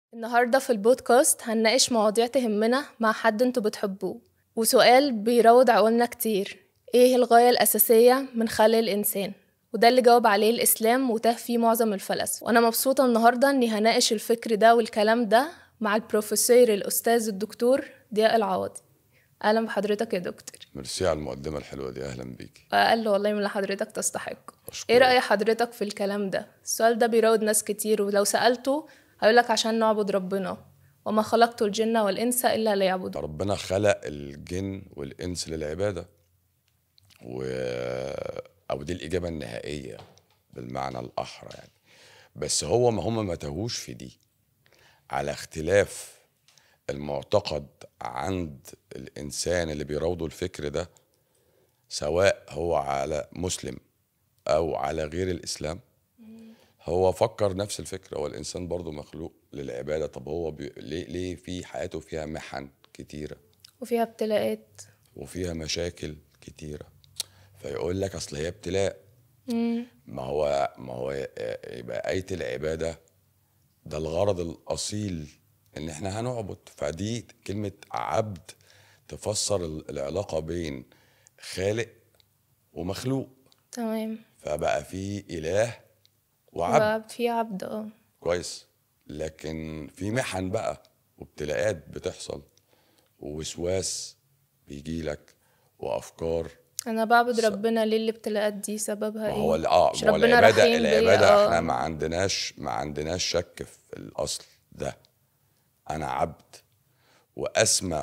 النهاردة في البودكاست هنناقش مواضيع تهمنا مع حد انتوا بتحبوه وسؤال بيروض عقولنا كتير ايه الغاية الأساسية من خلق الإنسان وده اللي جاوب عليه الإسلام وتاه فيه معظم الفلاسفة وأنا مبسوطة النهاردة إني هناقش الفكر ده والكلام ده مع البروفيسور الأستاذ الدكتور ضياء العوضي أهلا بحضرتك يا دكتور ميرسي على المقدمة الحلوة دي أهلا بيكي أقل والله من اللي حضرتك تستحق أشكرك. ايه رأي حضرتك في الكلام ده السؤال ده بيراود ناس كتير ولو سألته هيقولك عشان نعبد ربنا وما خلقت الجن والإنس إلا ليعبدون ربنا خلق الجن والإنس للعبادة و... أو دي الإجابة النهائية بالمعنى الأحرى يعني بس هو ما هم ما تهوش في دي على اختلاف المعتقد عند الإنسان اللي بيراودوا الفكر ده سواء هو على مسلم أو على غير الإسلام هو فكر نفس الفكرة هو الإنسان برضو مخلوق للعبادة طب هو بي... ليه ليه في حياته فيها محن كتيرة وفيها ابتلاءات وفيها مشاكل كتيرة فيقول لك أصل هي ابتلاء مم. ما هو ما هو يبقى آية العبادة ده الغرض الأصيل إن إحنا هنعبد فدي كلمة عبد تفسر ال- العلاقة بين خالق ومخلوق تمام فبقى في إله وعبد وعبد في عبد اه كويس لكن في محن بقى وابتلاءات بتحصل ووسواس بيجي لك وافكار انا بعبد ربنا ليه الابتلاءات دي سببها ما ايه هو ال- اه مش ما هو ربنا العباده رحيم بيا؟ العباده آه. احنا ما عندناش ما عندناش شك في الاصل ده انا عبد واسمى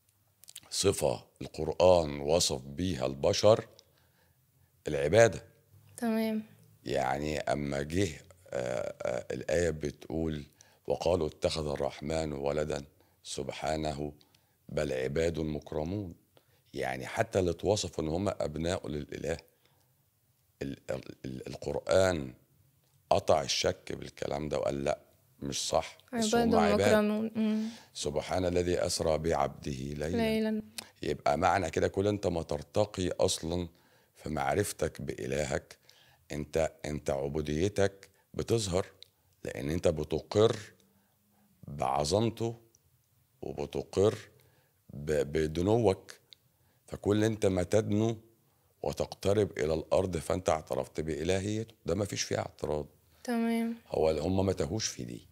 صفه القران وصف بيها البشر العباده تمام يعني اما جه آه، آه، الايه بتقول وقالوا اتخذ الرحمن ولدا سبحانه بل عباد مكرمون يعني حتى اللي اتوصفوا ان هم ابناء للاله ال- ال- القران قطع الشك بالكلام ده وقال لا مش صح بس عباد هم عباد مكرمون مم. سبحان الذي اسرى بعبده ليلا ليلا يبقى معنى كده كل انت ما ترتقي اصلا في معرفتك بالهك انت انت عبوديتك بتظهر لان انت بتقر بعظمته وبتقر ب- بدنوك فكل انت ما تدنو وتقترب الى الارض فانت اعترفت بالهيته ده ما فيش فيه اعتراض تمام هو هم ما تهوش في دي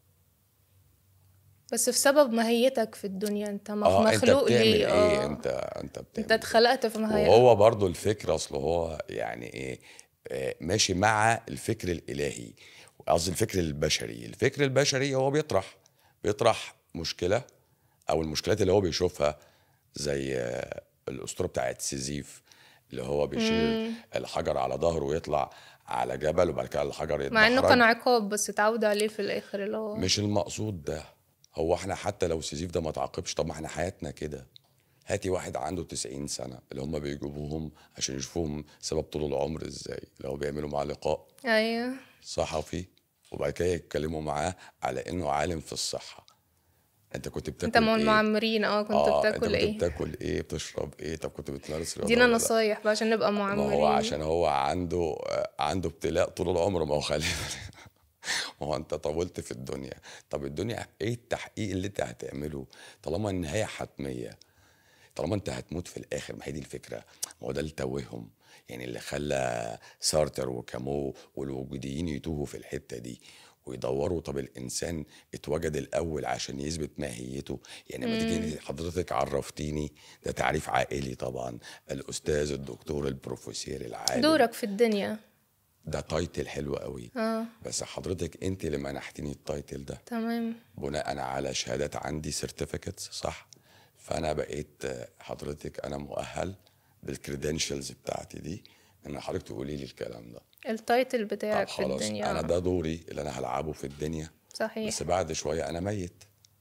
بس في سبب ماهيتك في الدنيا انت مخ- اه انت مخلوق بتعمل ليه ايه اه انت انت بتعمل انت اتخلقت في ماهيتك وهو برضو الفكر اصل هو يعني ايه آه، ماشي مع الفكر الالهي قصدي الفكر البشري الفكر البشري هو بيطرح بيطرح مشكله او المشكلات اللي هو بيشوفها زي آه، الاسطوره بتاعت سيزيف اللي هو بيشيل الحجر على ظهره ويطلع على جبل وبعد كده الحجر مع انه يتدحرج. كان عقاب بس اتعود عليه في الاخر اللي هو مش المقصود ده هو احنا حتى لو سيزيف ده ما تعاقبش طب ما احنا حياتنا كده هاتي واحد عنده 90 سنة اللي هم بيجيبوهم عشان يشوفوهم سبب طول العمر ازاي اللي هو بيعملوا معاه لقاء ايوه صحفي وبعد كده يتكلموا معاه على انه عالم في الصحة انت كنت بتاكل انت من ايه؟ المعمرين اه كنت اه انت بتاكل كنت ايه بتاكل ايه بتشرب ايه طب كنت بتمارس رياضة ادينا ولا لا؟ نصايح بقى عشان نبقى ما معمرين هو عشان هو عنده عنده ابتلاء طول العمر ما هو خلي ما هو انت طولت في الدنيا طب الدنيا ايه التحقيق اللي انت هتعمله طالما النهايه حتميه طالما انت هتموت في الاخر ما هي دي الفكره ما هو ده اللي توههم يعني اللي خلى سارتر وكامو والوجوديين يتوهوا في الحته دي ويدوروا طب الانسان اتوجد الاول عشان يثبت ماهيته يعني لما تيجي حضرتك عرفتيني ده تعريف عائلي طبعا الاستاذ الدكتور البروفيسور العالم دورك في الدنيا ده تايتل حلو قوي اه بس حضرتك انت اللي منحتني التايتل ده تمام بناء على شهادات عندي سيرتيفيكتس صح فانا بقيت آه، حضرتك انا مؤهل بالكريدنشلز بتاعتي دي ان حضرتك تقولي لي الكلام ده التايتل طب بتاعك في خلاص الدنيا انا آه. ده دوري اللي انا هلعبه في الدنيا صحيح بس بعد شويه انا ميت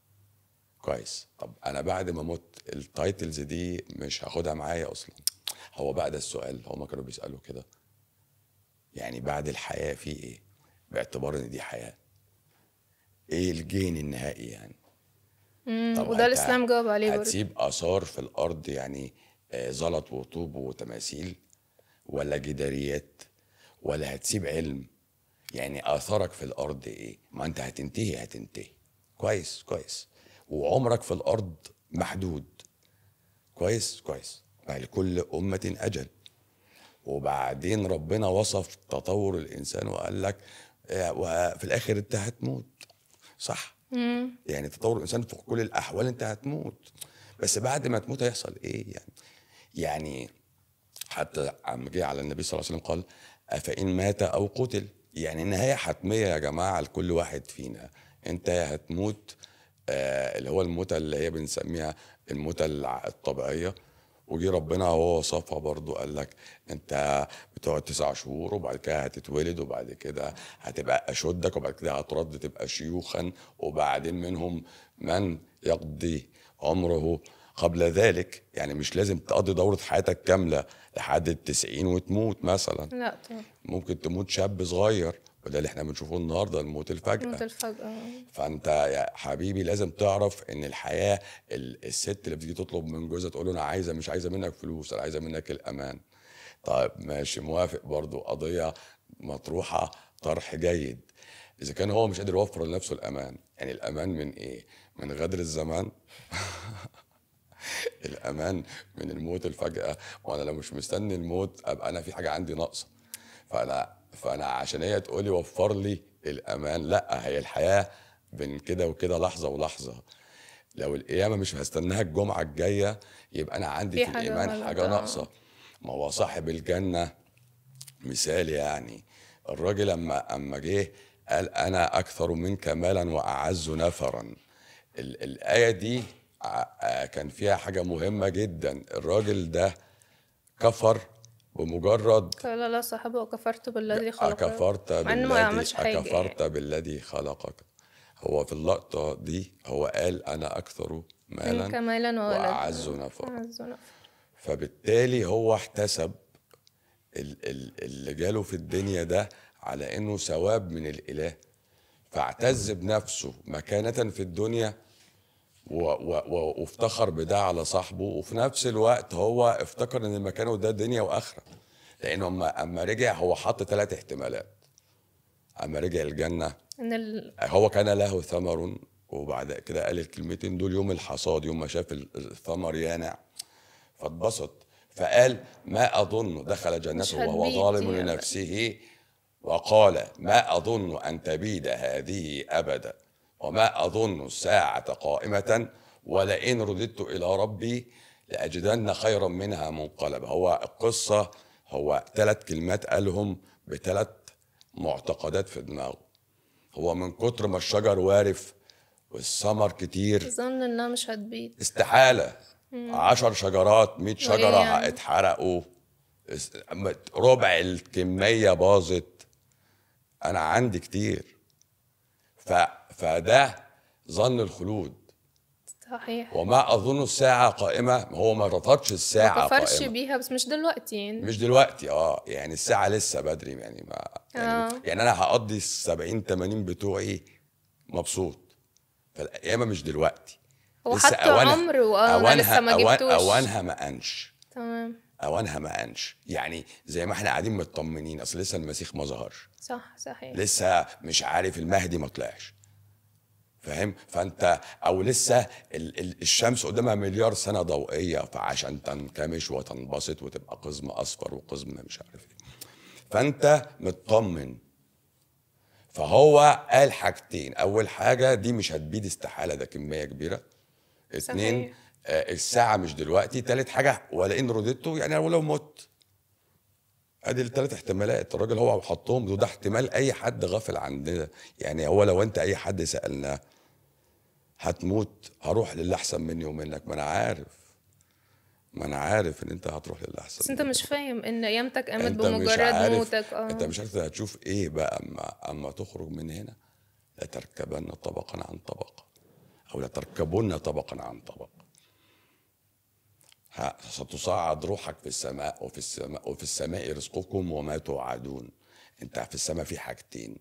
كويس طب انا بعد ما مت التايتلز دي مش هاخدها معايا اصلا هو بقى ده السؤال هما كانوا بيسالوا كده يعني بعد الحياه في ايه باعتبار ان دي حياه ايه الجين النهائي يعني مم، طب وده هت- الاسلام جاوب عليه برضه هتسيب اثار في الارض يعني آه، زلط وطوب وتماثيل ولا جداريات ولا هتسيب علم يعني اثارك في الارض ايه ما انت هتنتهي هتنتهي كويس كويس وعمرك في الارض محدود كويس كويس لكل امه اجل وبعدين ربنا وصف تطور الانسان وقال لك آه، وفي الاخر انت هتموت صح يعني تطور الانسان في كل الاحوال انت هتموت بس بعد ما تموت هيحصل ايه يعني يعني حتى عم جه على النبي صلى الله عليه وسلم قال افان مات او قتل يعني النهايه حتميه يا جماعه لكل واحد فينا انت يا هتموت آه اللي هو الموتة اللي هي بنسميها الموتة الع- الطبيعية وجي ربنا هو وصفها برضو قال لك انت بتقعد تسع شهور وبعد كده هتتولد وبعد كده هتبقى اشدك وبعد كده هترد تبقى شيوخا وبعدين منهم من يقضي عمره قبل ذلك يعني مش لازم تقضي دورة حياتك كاملة لحد التسعين وتموت مثلا لا طبعا ممكن تموت شاب صغير وده اللي احنا بنشوفه النهارده الموت الفجأة موت الفجأة فانت يا حبيبي لازم تعرف ان الحياه ال- الست اللي بتيجي تطلب من جوزها تقول له انا عايزه مش عايزه منك فلوس انا عايزه منك الامان طيب ماشي موافق برضو قضيه مطروحه طرح جيد اذا كان هو مش قادر يوفر لنفسه الامان يعني الامان من ايه من غدر الزمان الامان من الموت الفجاه وانا لو مش مستني الموت ابقى انا في حاجه عندي ناقصه فانا فانا عشان هي تقول لي وفر لي الامان لا هي الحياه بين كده وكده لحظه ولحظه لو القيامه مش هستناها الجمعه الجايه يبقى انا عندي في في, حاجة الايمان غلط، حاجه آه. ناقصه ما هو صاحب الجنه مثال يعني الراجل اما اما جه قال انا اكثر منك مالا واعز نفرا ال- الايه دي ع- آه كان فيها حاجه مهمه جدا الراجل ده كفر بمجرد قال لا صاحبه وكفرت بالذي خلقك أكفرت مع إنه ما بالذي يعملش حاجة أكفرت بالذي خلقك هو في اللقطة دي هو قال أنا أكثر منك مالا مالا وولدا وأعز نفرا أعز نفرا فبالتالي هو احتسب ال- ال- اللي جاله في الدنيا ده على انه ثواب من الاله فاعتز بنفسه مكانة في الدنيا و و و وافتخر بده على صاحبه وفي نفس الوقت هو افتكر ان مكانه ده دنيا واخره لانه اما اما رجع هو حط ثلاث احتمالات اما رجع الجنه إن ال... هو كان له ثمر وبعد كده قال الكلمتين دول يوم الحصاد يوم ما شاف الثمر يانع فاتبسط فقال ما أظن دخل جنته وهو هتبيد ظالم دي أبدا. لنفسه وقال ما أظن أن تبيد هذه أبدا وما أظن الساعة قائمة ولئن رددت إلى ربي لأجدن خيرا منها منقلبا هو القصة هو ثلاث كلمات قالهم بثلاث معتقدات في دماغه هو من كتر ما الشجر وارف والثمر كتير ظن إنها مش هتبيد استحالة عشر شجرات مئة شجرة يعني؟ اتحرقوا اس- ربع الكمية باظت أنا عندي كتير ف... فده ظن الخلود صحيح وما أظن الساعة قائمة هو ما رفضش الساعة ما كفرش قائمة بيها بس مش دلوقتي يعني مش دلوقتي اه يعني الساعة لسه بدري يعني ما يعني, آه. يعني أنا هقضي السبعين تمانين بتوعي مبسوط فالقيامة مش دلوقتي هو لسه حط أوانها- عمر وأنا لسه ما أوان- جبتوش أوانها ما قنش تمام اوانها ما قنش يعني زي ما احنا قاعدين مطمنين اصل لسه المسيح ما ظهرش صح صحيح لسه مش عارف المهدي ما طلعش فاهم فانت او لسه ال ال الشمس قدامها مليار سنه ضوئيه فعشان تنكمش وتنبسط وتبقى قزم اصفر وقزم مش عارف ايه فانت مطمن فهو قال حاجتين اول حاجه دي مش هتبيد استحاله ده كميه كبيره اتنين صحيح. آه، الساعه مش دلوقتي تالت حاجه ولئن رددته يعني ولو مت ادي الثلاث احتمالات الراجل هو حطهم وده احتمال اي حد غافل عندنا يعني هو لو انت اي حد سالناه هتموت هروح للي احسن مني ومنك ما انا عارف ما انا عارف ان انت هتروح للي احسن بس انت مني. مش فاهم ان قيامتك قامت انت مش بمجرد عارف موتك اه انت مش عارف هتشوف ايه بقى اما اما تخرج من هنا لتركبن طبقا عن طبق او لتركبن طبقا عن طبق ها- ستصعد روحك في السماء وفي السماء وفي السماء رزقكم وما توعدون انت في السماء في حاجتين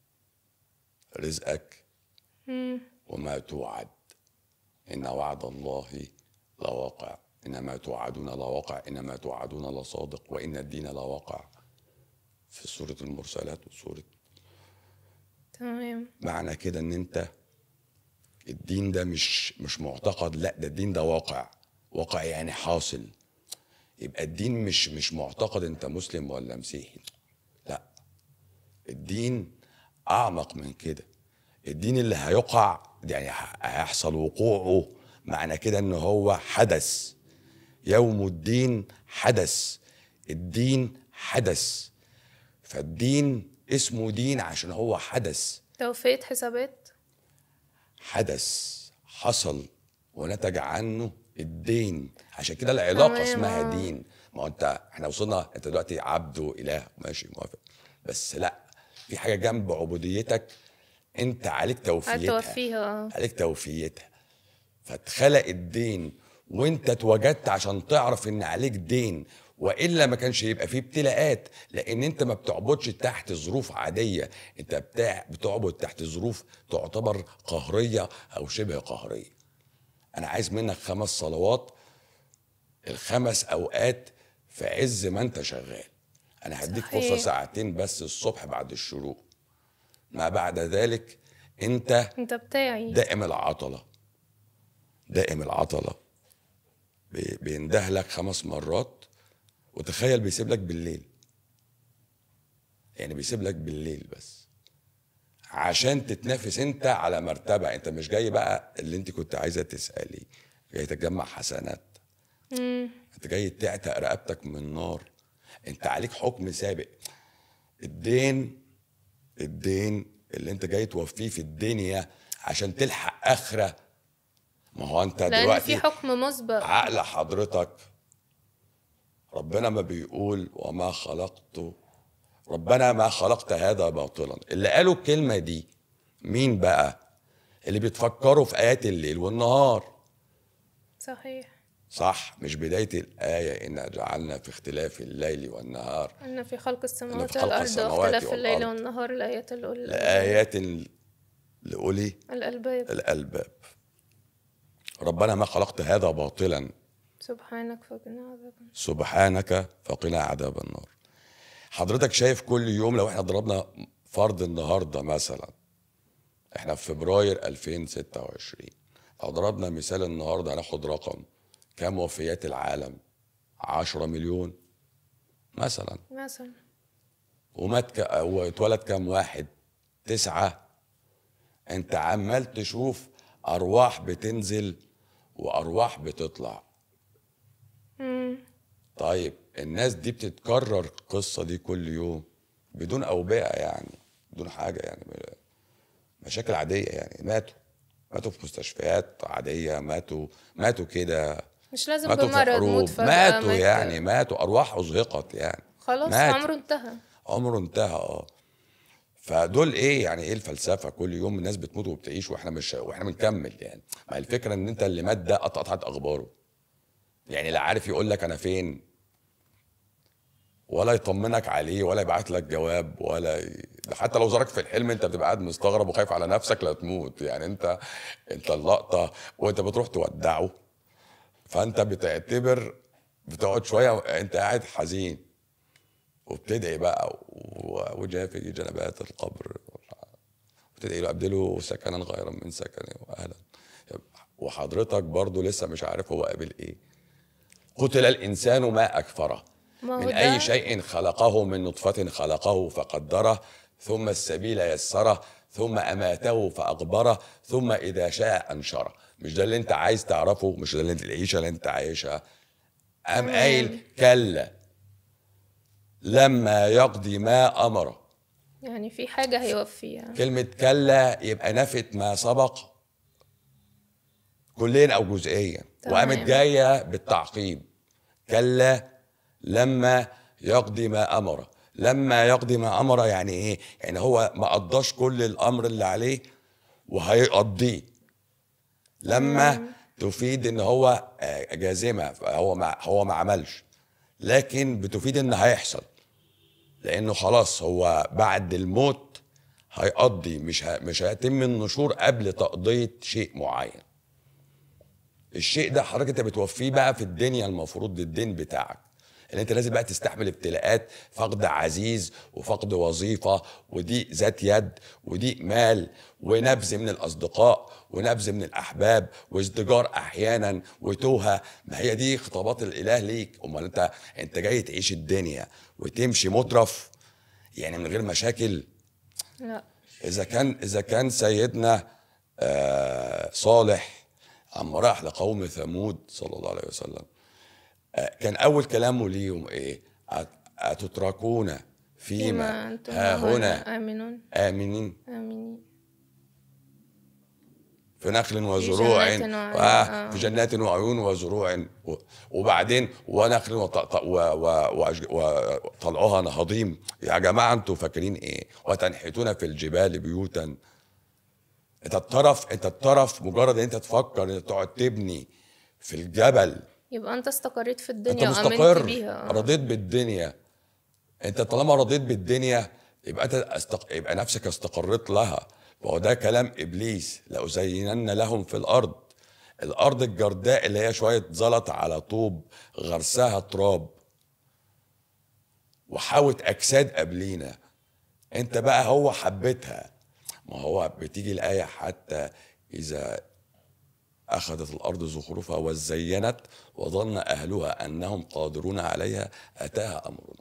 رزقك وما توعد ان وعد الله لواقع انما توعدون لواقع انما توعدون لصادق وان الدين لواقع في سوره المرسلات وسوره تمام معنى كده ان انت الدين ده مش مش معتقد لا ده الدين ده واقع واقع يعني حاصل يبقى الدين مش مش معتقد انت مسلم ولا مسيحي لا الدين اعمق من كده الدين اللي هيقع يعني هيحصل وقوعه معنى كده ان هو حدث يوم الدين حدث الدين حدث فالدين اسمه دين عشان هو حدث توفيق حسابات حدث حصل ونتج عنه الدين عشان كده العلاقه تمام، اسمها آه. دين ما هو انت احنا وصلنا انت دلوقتي عبد واله ماشي موافق بس لا في حاجه جنب عبوديتك انت عليك توفيتها هتوفيها اه عليك توفيتها فاتخلق الدين وانت اتوجدت عشان تعرف ان عليك دين والا ما كانش يبقى فيه ابتلاءات لان انت ما بتعبدش تحت ظروف عاديه انت بتاع بتعبد تحت ظروف تعتبر قهريه او شبه قهريه انا عايز منك خمس صلوات الخمس اوقات في عز ما انت شغال انا هديك صحيح. فرصه ساعتين بس الصبح بعد الشروق ما بعد ذلك انت انت بتاعي دائم العطلة دائم العطلة بي- بينده لك خمس مرات وتخيل بيسيب لك بالليل يعني بيسيب لك بالليل بس عشان تتنافس انت على مرتبة انت مش جاي بقى اللي انت كنت عايزة تسألي جاي تجمع حسنات مم. انت جاي تعتق رقبتك من النار انت عليك حكم سابق الدين الدين اللي انت جاي توفيه في الدنيا عشان تلحق اخره ما هو انت لان في دلوقتي حكم مسبق عقل حضرتك ربنا ما بيقول وما خلقت ربنا ما خلقت هذا باطلا اللي قالوا الكلمه دي مين بقى اللي بيتفكروا في ايات الليل والنهار صحيح صح مش بداية الآية إن جعلنا في اختلاف الليل والنهار ان في خلق السماوات خلق والارض السماوات واختلاف الليل والأرض. والنهار الايات الاولى لآيات لأولي الالباب الألباب ربنا ما خلقت هذا باطلا سبحانك فقنا عذاب سبحانك فقنا عذاب النار حضرتك شايف كل يوم لو احنا ضربنا فرض النهارده مثلا احنا في فبراير 2026 لو ضربنا مثال النهارده هناخد رقم كم وفيات العالم 10 مليون مثلا مثلا ومات ك... واتولد كام واحد تسعة انت عمال تشوف ارواح بتنزل وارواح بتطلع مم. طيب الناس دي بتتكرر القصة دي كل يوم بدون أوبئة يعني بدون حاجة يعني مشاكل عادية يعني ماتوا ماتوا في مستشفيات عادية ماتوا ماتوا كده مش لازم ماتوا في بمرض موت حروب فجأة ماتوا مات. يعني ماتوا أرواح أزهقت يعني خلاص مات. عمره انتهى عمره انتهى اه فدول ايه يعني ايه الفلسفه كل يوم الناس بتموت وبتعيش واحنا مش واحنا بنكمل يعني ما الفكره ان انت اللي مات ده قطعت اخباره يعني لا عارف يقول لك انا فين ولا يطمنك عليه ولا يبعت لك جواب ولا ي... ده حتى لو زارك في الحلم انت بتبقى قاعد مستغرب وخايف على نفسك لا تموت يعني انت انت اللقطه وانت بتروح تودعه فانت بتعتبر بتقعد شويه انت قاعد حزين وبتدعي بقى و- وجافي جنبات القبر وتدعي له ابدله سكنا غيرا من سكنه واهلا وحضرتك برضو لسه مش عارف هو قابل ايه قتل الانسان ما اكفره ما هو من ده- اي شيء خلقه من نطفه خلقه فقدره ثم السبيل يسره ثم اماته فاقبره ثم اذا شاء انشره مش ده اللي انت عايز تعرفه مش ده اللي انت العيشه اللي انت عايشها قام قايل كلا لما يقضي ما امره يعني في حاجة هيوفيها كلمة كلا يبقى نفت ما سبق كليا أو جزئيا تمام. وقامت جاية بالتعقيب كلا لما يقضي ما أمره لما يقضي ما أمره يعني إيه؟ يعني هو ما قضاش كل الأمر اللي عليه وهيقضيه لما تفيد ان هو آه، جازمه هو ما هو ما عملش لكن بتفيد ان هيحصل لانه خلاص هو بعد الموت هيقضي مش ه... مش هيتم النشور قبل تقضيه شيء معين الشيء ده حضرتك انت بتوفيه بقى في الدنيا المفروض الدين بتاعك ان انت لازم بقى تستحمل ابتلاءات فقد عزيز وفقد وظيفه ودي ذات يد ودي مال ونبذ من الاصدقاء ونبذ من الاحباب وازدجار احيانا وتوهه ما هي دي خطابات الاله ليك امال انت انت جاي تعيش الدنيا وتمشي مترف يعني من غير مشاكل لا اذا كان اذا كان سيدنا آه صالح اما راح لقوم ثمود صلى الله عليه وسلم آه كان اول كلامه ليهم ايه أت- اتتركون فيما فيما أنتم ها هنا آمنون امنين آمنين في نخل وزروع جنات وعيون. آه آه. في جنات وعيون وزروع و- وبعدين ونخل وط- ط- و- و- وأشج- وطلعها نهضيم يا جماعه انتوا فاكرين ايه وتنحتون في الجبال بيوتا انت الطرف انت الطرف مجرد ان انت تفكر ان انت تقعد تبني في الجبل يبقى أنت استقريت في انت الدنيا وآمنت مستقر بيها آه. رضيت بالدنيا انت طالما رضيت بالدنيا يبقى انت استق... يبقى نفسك استقريت لها وهو ده كلام ابليس لازينن لهم في الارض الارض الجرداء اللي هي شويه زلط على طوب غرسها تراب وحاوت اجساد قبلينا انت بقى هو حبتها ما هو بتيجي الايه حتى اذا أخذت الأرض زخرفها وزينت وظن أهلها أنهم قادرون عليها أتاها أمرنا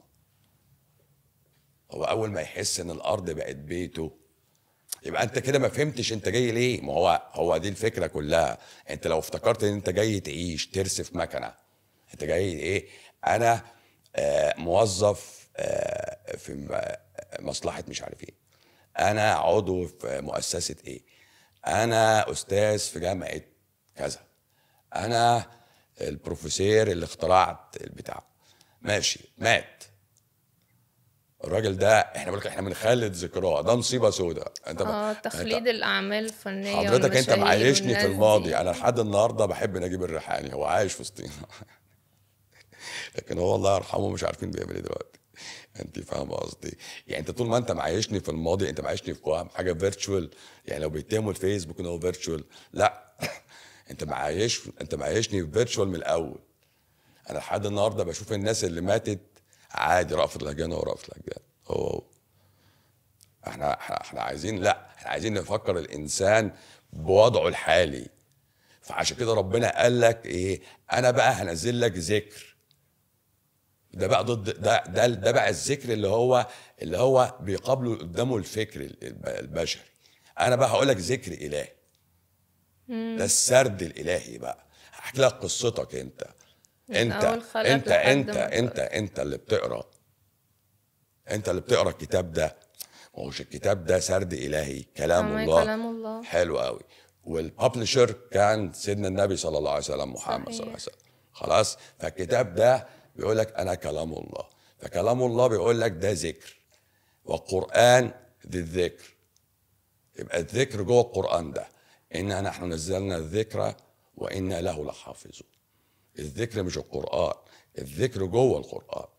هو أول ما يحس إن الأرض بقت بيته يبقى أنت كده ما فهمتش أنت جاي ليه ما هو هو دي الفكرة كلها أنت لو افتكرت إن أنت جاي تعيش ترسف مكنة أنت جاي إيه أنا آه موظف آه في م- مصلحة مش عارف إيه أنا عضو في مؤسسة إيه أنا أستاذ في جامعة كذا انا البروفيسور اللي اخترعت البتاع ماشي مات الراجل ده احنا بقول لك احنا بنخلد ذكراه ده مصيبه سوداء انت اه أنت- تخليد الأعمال الفنية حضرتك انت والمشاهير معايشني والناس في دي. الماضي انا لحد النهارده بحب نجيب الريحاني هو عايش في وسطينا لكن هو الله يرحمه مش عارفين بيعمل ايه دلوقتي انت فاهم قصدي يعني انت طول ما انت معايشني في الماضي انت معايشني في وهم حاجه فيرتشوال يعني لو بيتهموا الفيسبوك ان هو فيرتشوال لا انت معايش انت معايشني في فيرتشوال من الاول انا لحد النهارده بشوف الناس اللي ماتت عادي رأفت الهجان هو رأفت الهجان هو هو احنا احنا احنا عايزين لا احنا عايزين نفكر الانسان بوضعه الحالي فعشان كده ربنا قال لك ايه انا بقى هنزل لك ذكر ده بقى ضد ده ده ده بقى الذكر اللي هو اللي هو بيقابله قدامه الفكر الب- البشري انا بقى هقول لك ذكر الهي ده السرد الالهي بقى هحكي لك قصتك انت انت أول خلق انت لحد انت ما انت انت اللي بتقرا انت اللي بتقرا الكتاب ده ما هوش الكتاب ده سرد الهي كلام آه، الله كلام الله. حلو قوي والببلشر كان سيدنا النبي صلى الله عليه وسلم محمد صلى الله عليه وسلم خلاص فالكتاب ده بيقول لك انا كلام الله فكلام الله بيقول لك ده ذكر والقران ذي الذكر يبقى الذكر جوه القران ده انا نحن نزلنا الذكر وانا له لحافظون الذكر مش القران الذكر جوه القران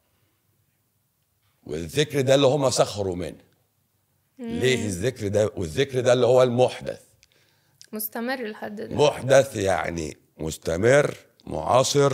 والذكر ده اللي هم سخروا منه ليه الذكر ده والذكر ده اللي هو المحدث مستمر لحد دلوقتي محدث يعني مستمر معاصر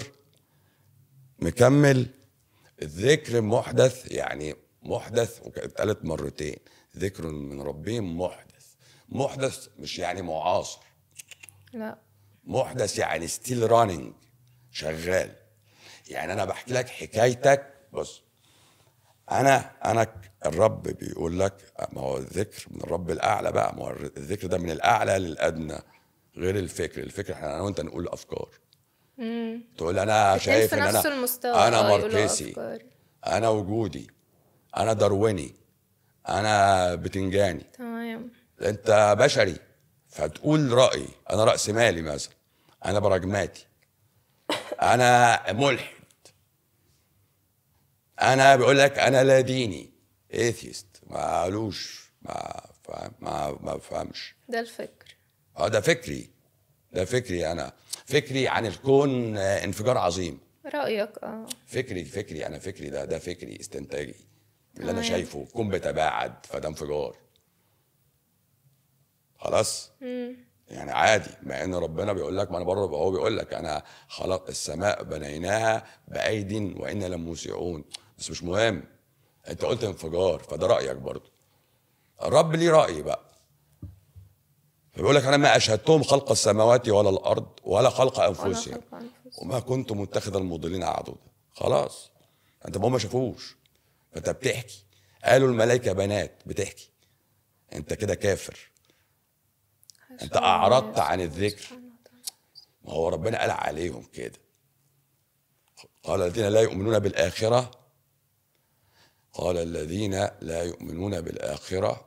مكمل الذكر محدث يعني محدث واتقالت مرتين ذكر من ربهم محدث محدث مش يعني معاصر لا محدث يعني ستيل راننج شغال يعني انا بحكي لك حكايتك بص انا انا ك- الرب بيقول لك ما هو الذكر من الرب الاعلى بقى ما هو الذكر ده من الاعلى للادنى غير الفكر الفكر احنا انا وانت نقول افكار تقول انا اتنين شايف في ان نفس انا المستوى انا آه، يقولوا ماركسي أفكار. انا وجودي انا دارويني انا بتنجاني تمام انت بشري فتقول رايي انا راس مالي مثلا انا براجماتي انا ملحد انا بيقول لك انا لا ديني ايثيست ما قالوش ما فاهم ما ما فهمش ده الفكر اه ده فكري ده فكري انا فكري عن الكون آه، انفجار عظيم رأيك اه فكري فكري انا فكري ده ده فكري استنتاجي اللي انا تمام. شايفه الكون بيتباعد فده انفجار خلاص يعني عادي مع ان ربنا بيقول لك ما انا برضه هو بيقول لك انا خلق السماء بنيناها بايد وانا لموسعون بس مش مهم انت قلت انفجار فده رايك برضه الرب ليه راي بقى فبيقول لك انا ما اشهدتهم خلق السماوات ولا الارض ولا خلق ولا انفسهم خلق أنفسهم. وما كنت متخذ المضلين عضدا خلاص انت ما هم شافوش فانت بتحكي قالوا الملائكه بنات بتحكي انت كده كافر انت اعرضت عن الذكر ما هو ربنا قال عليهم كده قال الذين لا يؤمنون بالآخرة قال الذين لا يؤمنون بالآخرة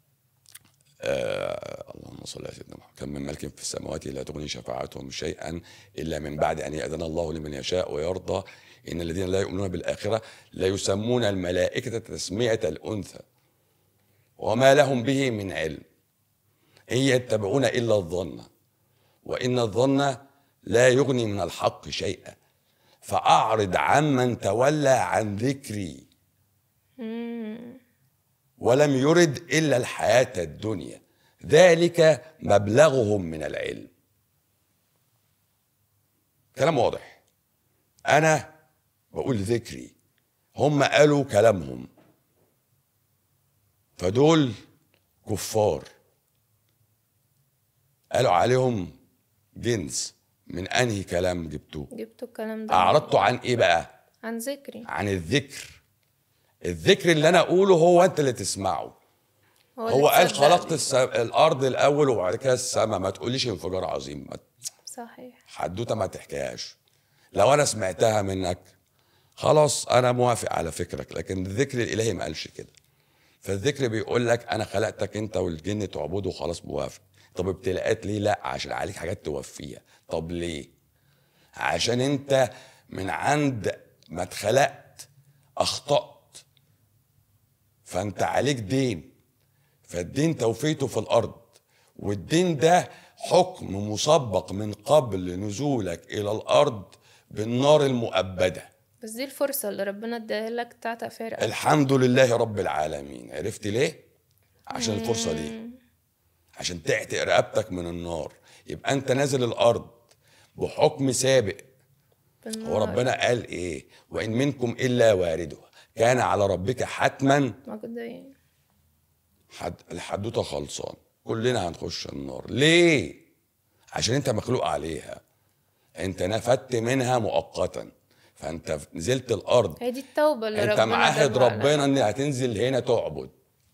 آه اللهم صل على سيدنا محمد كم من ملك في السماوات لا تغني شفاعتهم شيئا إلا من بعد أن يأذن الله لمن يشاء ويرضى إن الذين لا يؤمنون بالآخرة لا يسمون الملائكة تسمية الأنثى وما لهم به من علم إن يتبعون إلا الظن وإن الظن لا يغني من الحق شيئا فأعرض عمن تولى عن ذكري ولم يرد إلا الحياة الدنيا ذلك مبلغهم من العلم كلام واضح أنا بقول ذكري هم قالوا كلامهم فدول كفار قالوا عليهم جنس من انهي كلام جبتوه جبتوا الكلام ده اعرضتوا عن ايه بقى عن ذكري عن الذكر الذكر اللي انا اقوله هو انت اللي تسمعه اللي هو قال تصدق خلقت بيه. الس... الارض الاول وبعد كده السماء ما تقوليش انفجار عظيم ما... صحيح حدوته ما تحكيهاش لو انا سمعتها منك خلاص انا موافق على فكرك لكن الذكر الالهي ما قالش كده فالذكر بيقول لك انا خلقتك انت والجن تعبده وخلاص موافق طب ابتلاءات ليه لا عشان عليك حاجات توفيها طب ليه عشان انت من عند ما اتخلقت اخطأت فانت عليك دين فالدين توفيته في الارض والدين ده حكم مسبق من قبل نزولك الى الارض بالنار المؤبده بس دي الفرصة اللي ربنا اداها لك تعتق فيها رقبتك. الحمد لله رب العالمين عرفت ليه عشان الفرصه دي عشان تعتق رقبتك من النار يبقى انت نازل الارض بحكم سابق هو بالنار. ربنا قال ايه وان منكم الا واردها كان على ربك حتما مقضيين حد الحدوته خلصان كلنا هنخش النار ليه عشان انت مخلوق عليها انت نفدت منها مؤقتا فانت نزلت الارض هي دي التوبة اللي انت ربنا معاهد دلها عليها. ربنا ان هتنزل هنا تعبد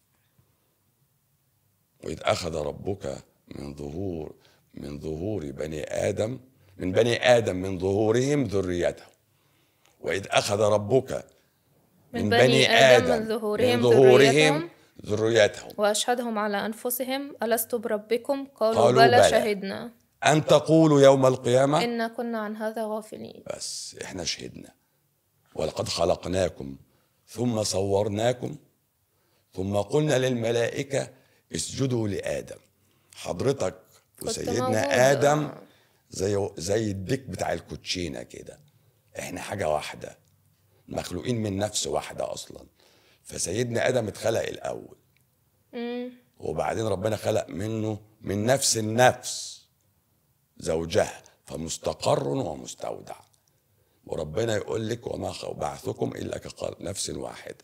واذ اخذ ربك من ظهور من ظهور بني ادم من بني ادم من ظهورهم ذريتهم واذ اخذ ربك من بني آدم من ظهورهم من ظهورهم ذريتهم ذريتهم وأشهدهم على أنفسهم ألست بربكم قالوا, قالوا بلى, بلى. شهدنا ان تقولوا يوم القيامه إنا كنا عن هذا غافلين بس احنا شهدنا ولقد خلقناكم ثم صورناكم ثم قلنا للملائكة اسجدوا لآدم حضرتك كنت وسيدنا موجودة. آدم زي زي الديك بتاع الكوتشينة كده احنا حاجة واحدة مخلوقين من نفس واحدة أصلا فسيدنا آدم اتخلق الأول مم. وبعدين ربنا خلق منه من نفس النفس زوجها فمستقر ومستودع وربنا يقول لك وما خ- بعثكم الا كقال نفس واحده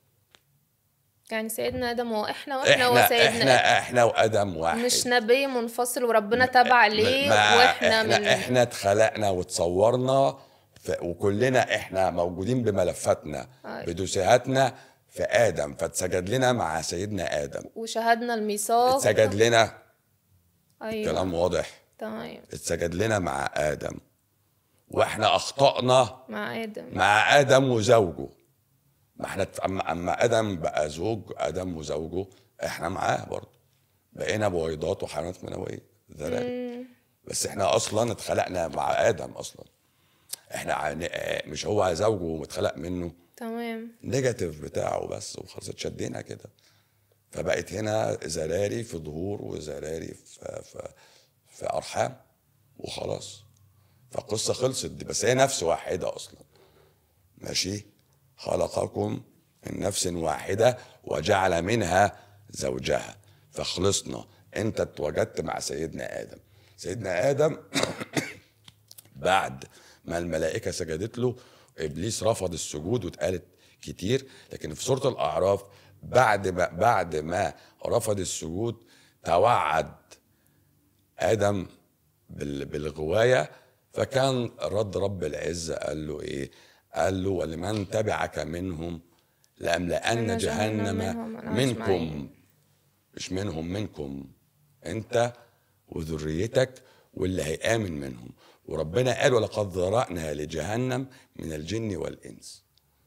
يعني سيدنا آدم هو إحنا وإحنا احنا هو سيدنا آدم احنا احنا وادم واحد مش نبي منفصل وربنا تبع ليه ما وإحنا احنا من احنا اتخلقنا وتصورنا ف... وكلنا احنا موجودين بملفاتنا أيوة. بدوسيهاتنا في ادم فاتسجد لنا مع سيدنا ادم وشهدنا الميثاق اتسجد لنا أيوة كلام واضح تمام اتسجد لنا مع ادم واحنا اخطانا مع آدم مع ادم وزوجه ما احنا ت- اما اما ادم بقى زوج ادم وزوجه احنا معاه برضه بقينا بويضات وحيوانات منويه ذراري بس احنا اصلا اتخلقنا مع ادم اصلا احنا عن- آه، مش هو زوجه ومتخلق منه تمام نيجاتيف بتاعه بس وخلاص اتشدينا كده فبقت هنا زراري في ظهور وزراري في, في, في ارحام وخلاص فالقصه خلصت دي بس هي نفس واحده اصلا ماشي خلقكم من نفس واحده وجعل منها زوجها فخلصنا انت اتوجدت مع سيدنا ادم سيدنا ادم بعد ما الملائكه سجدت له ابليس رفض السجود واتقالت كتير لكن في سوره الاعراف بعد ما بعد ما رفض السجود توعد ادم بال- بالغوايه فكان رد رب العزه قال له ايه؟ قال له ولمن تبعك منهم لأملأن إن جهنم جهنم منهم أنا منكم أجمعين. مش منهم منكم انت وذريتك واللي هيآمن منهم وربنا قال ولقد ذرأنا لجهنم من الجن والإنس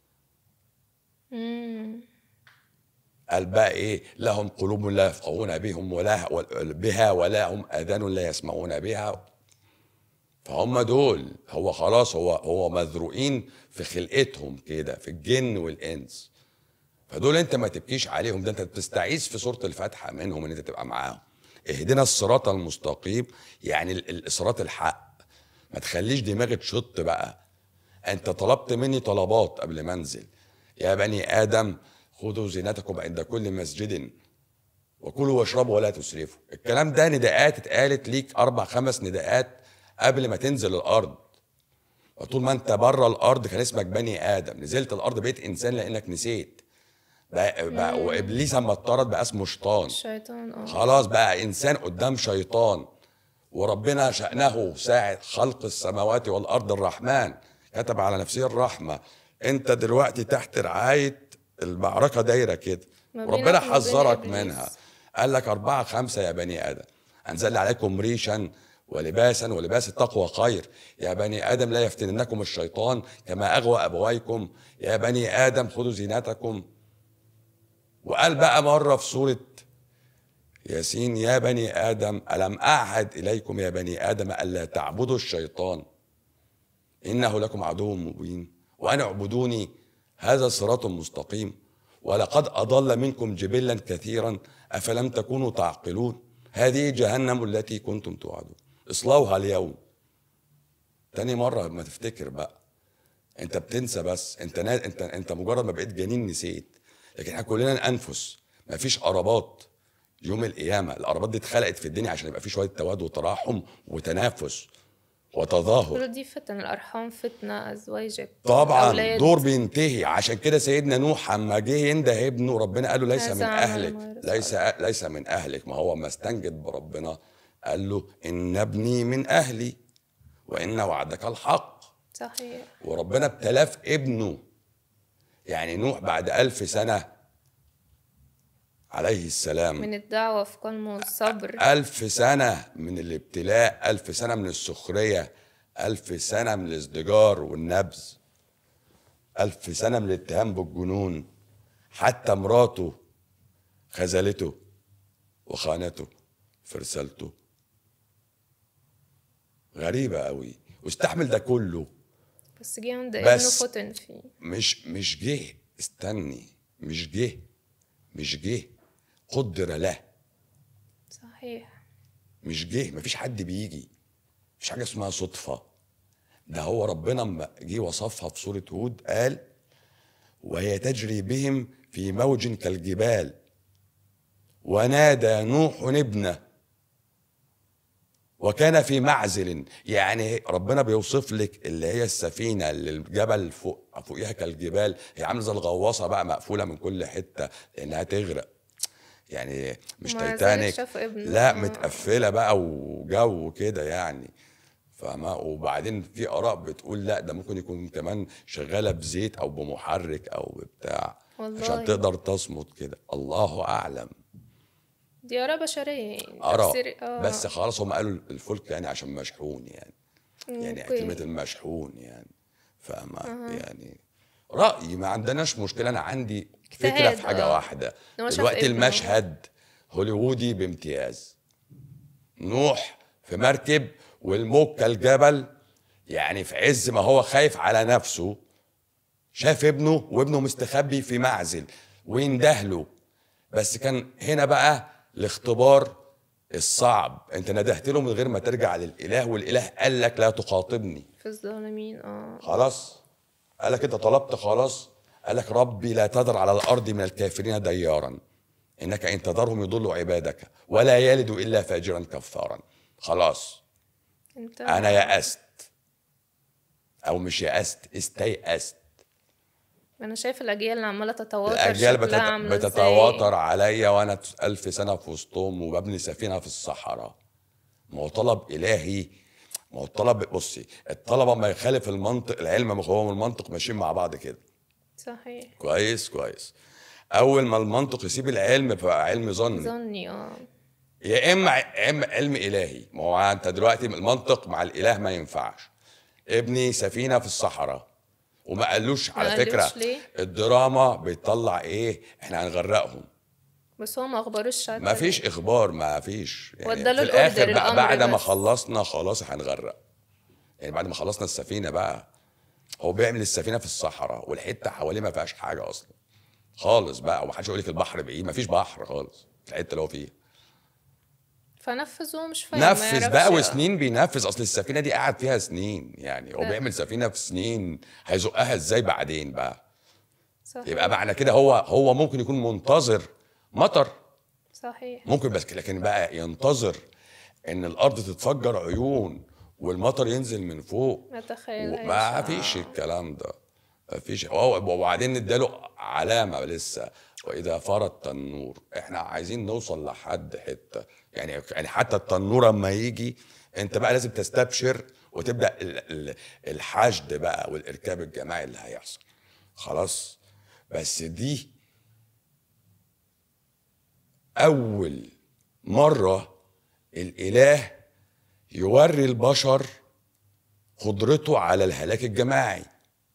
مم. قال بقى ايه لهم قلوب لا يفقهون بهم ولا بها ولا هم اذان لا يسمعون بها فهم دول هو خلاص هو هو مذروئين في خلقتهم كده في الجن والانس فدول انت ما تبكيش عليهم ده انت بتستعيذ في سوره الفاتحه منهم ان انت تبقى معاهم اهدنا الصراط المستقيم يعني ال- ال- الصراط الحق ما تخليش دماغي تشط بقى انت طلبت مني طلبات قبل ما انزل يا بني ادم خذوا زينتكم عند كل مسجد وكلوا واشربوا ولا تسرفوا الكلام ده نداءات اتقالت ليك اربع خمس نداءات قبل ما تنزل الارض وطول ما انت بره الارض كان اسمك بني ادم نزلت الارض بقيت انسان لانك نسيت بقى بقى وابليس اما اتطرد بقى اسمه شيطان الشيطان اه خلاص بقى انسان قدام شيطان وربنا شأنه ساعة خلق السماوات والأرض الرحمن كتب على نفسه الرحمة أنت دلوقتي تحت رعاية المعركة دايرة كده ما بينك ربنا وما بين حذرك إبليس. منها قال لك أربعة خمسة يا بني آدم أنزل عليكم ريشا ولباسا ولباس التقوى خير يا بني آدم لا يفتننكم الشيطان كما أغوى أبويكم يا بني آدم خذوا زينتكم وقال بقى مرة في سورة ياسين يا بني آدم ألم أعهد إليكم يا بني آدم ألا تعبدوا الشيطان إنه لكم عدو مبين وأن اعبدوني هذا صراط مستقيم ولقد أضل منكم جبلا كثيرا أفلم تكونوا تعقلون هذه جهنم التي كنتم توعدون اصلوها اليوم تاني مرة ما تفتكر بقى انت بتنسى بس انت نا... انت انت مجرد ما بقيت جنين نسيت لكن احنا كلنا انفس مفيش قرابات يوم القيامه القرابات دي اتخلقت في الدنيا عشان يبقى في شويه تواد وتراحم وتنافس وتظاهر كل دي فتن الأرحام فتنة أزواجك طبعا الأولاد. دور بينتهي عشان كده سيدنا نوح اما جه ينده ابنه ربنا قال له ليس هذا من عمل اهلك غير ليس ليس من اهلك ما هو ما استنجد بربنا قال له ان ابني من اهلي وان وعدك الحق صحيح وربنا ابتلاه في ابنه يعني نوح بعد ألف سنة عليه السلام من الدعوة في قلم والصبر ألف سنة من الابتلاء ألف سنة من السخرية ألف سنة من الازدجار والنبذ ألف سنة من الاتهام بالجنون حتى مراته خذلته وخانته في رسالته غريبة قوي واستحمل ده كله بس جه عند ابنه بس. فتن فيه مش مش جه استني مش جه مش جه قدر له صحيح مش جه مفيش حد بيجي مفيش حاجه اسمها صدفه ده هو ربنا اما جه وصفها في سوره هود قال وهي تجري بهم في موج كالجبال ونادى نوح ابنه وكان في معزل يعني ربنا بيوصف لك اللي هي السفينه اللي الجبل فوق فوقيها كالجبال هي عامله زي الغواصه بقى مقفوله من كل حته لانها تغرق يعني مش ومع ذلك تايتانيك شاف ابنه. لا آه. متقفله بقى وجو كده يعني فما وبعدين في اراء بتقول لا ده ممكن يكون كمان شغاله بزيت او بمحرك او بتاع والله. عشان تقدر تصمت كده الله اعلم دي آراء بشرية يعني اراء تفسير- آه. بس خلاص هم قالوا الفلك يعني عشان مشحون يعني يعني أوكي. كلمه المشحون يعني فما يعني رايي ما عندناش مشكله انا عندي فكره اجتهاد، في حاجه آه. واحده إن هو شاف دلوقتي ابنه. المشهد هوليوودي بامتياز نوح في مركب والموج كالجبل يعني في عز ما هو خايف على نفسه شاف ابنه وابنه مستخبي في معزل ويندهله بس كان هنا بقى الاختبار الصعب انت ندهت له من غير ما ترجع للاله والاله قال لك لا تخاطبني في الظالمين اه خلاص قال لك انت طلبت خلاص قال لك ربي لا تذر على الارض من الكافرين ديارا انك ان تذرهم يضلوا عبادك ولا يلدوا الا فاجرا كفارا خلاص انت انا يأست او مش يأست استيأست انا شايف الاجيال اللي عماله تتواتر الاجيال شكلها بتت... عاملة إزاي. بتتواتر عليا وانا ألف سنه في وسطهم وببني سفينه في الصحراء ما هو طلب الهي ما هو الطلب بصي الطلبه ما يخالف المنطق العلم هو والمنطق ماشيين مع بعض كده صحيح كويس كويس اول ما المنطق يسيب العلم فبقى علم ظني ظني اه يا اما يا اما علم الهي ما هو انت دلوقتي المنطق مع الاله ما ينفعش ابني سفينه في الصحراء وما قالوش على قالوش فكره ليه؟ الدراما بيطلع ايه احنا هنغرقهم بس هو ما اخبروش ساعتها ما فيش اخبار ما فيش يعني واداله في الأوردر، الاخر بقى الأمر بعد ما بس. خلصنا خلاص هنغرق يعني بعد ما خلصنا السفينه بقى هو بيعمل السفينه في الصحراء والحته حواليه ما فيهاش حاجه اصلا خالص بقى ومحدش يقول لك البحر بعيد ما فيش بحر خالص في الحته اللي هو فيها فنفذ وهو مش فاهم ما نفذ يعرفش. بقى وسنين بينفذ اصل السفينه دي قعد فيها سنين يعني هو لا. بيعمل سفينه في سنين هيزقها ازاي بعدين بقى صحيح يبقى معنى كده هو هو ممكن يكون منتظر مطر صحيح ممكن بس لكن بقى ينتظر ان الارض تتفجر عيون والمطر ينزل من فوق ما تخيل ما فيش الكلام ده ما فيش هو- وبعدين اداله علامه لسه واذا فار التنور احنا عايزين نوصل لحد حته يعني يعني حتى التنور اما يجي انت بقى لازم تستبشر وتبدا ال- ال- الحشد بقى والاركاب الجماعي اللي هيحصل خلاص بس دي اول مره الاله يوري البشر قدرته على الهلاك الجماعي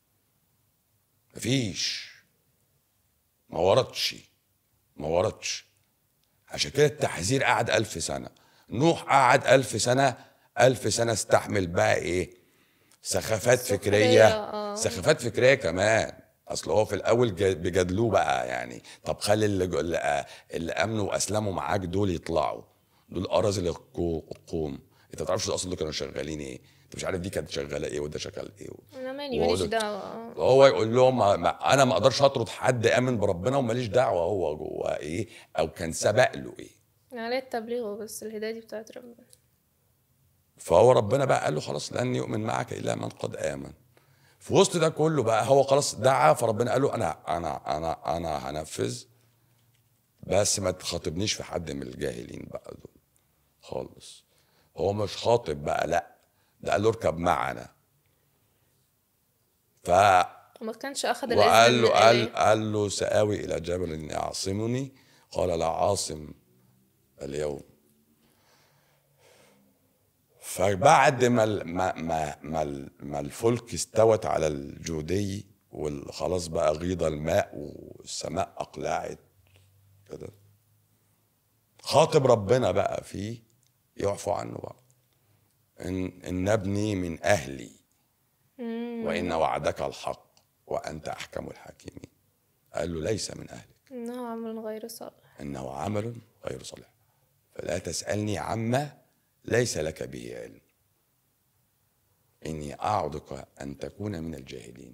مفيش ما وردش ما وردش عشان كده التحذير قعد ألف سنة نوح قعد ألف سنة ألف سنة استحمل بقى إيه سخافات سخرية، فكرية آه. سخافات فكرية كمان أصل هو في الأول جا- بيجادلوه بقى يعني طب خلي اللي, جو- اللي, اللي آمنوا وأسلموا معاك دول يطلعوا دول أراذل القو- القوم أنت ما تعرفش أصلا دول كانوا شغالين إيه أنت مش عارف دي كانت شغالة إيه وده شغال إيه انا مالي وهو ماليش ده- دعوه آه. هو يقول لهم ما ما انا ما اقدرش اطرد حد امن بربنا وماليش دعوه هو جواه ايه او كان سبق له ايه عليه التبليغ بس الهدايه دي بتاعت ربنا فهو ربنا بقى قال له خلاص لن يؤمن معك الا من قد امن في وسط ده كله بقى هو خلاص دعا فربنا قال له انا انا انا انا هنفذ بس ما تخاطبنيش في حد من الجاهلين بقى دول خالص هو مش خاطب بقى لا ده قال له اركب معنا ف وما كانش اخذ الاذن وقال من له قال الإله. قال له سآوي إلى جبل يعصمني قال لا عاصم اليوم فبعد ما ال- ما ما ما, ال- ما الفلك استوت على الجودي وخلاص بقى غيض الماء والسماء أقلعت كده خاطب ربنا بقى فيه يعفو عنه بقى إن إن ابني من أهلي وإن وعدك الحق وأنت أحكم الحاكمين قال له ليس من أهلك انه عمل غير صالح إنه عمل غير صالح فلا تسألني عما ليس لك به علم إني أعظك أن تكون من الجاهلين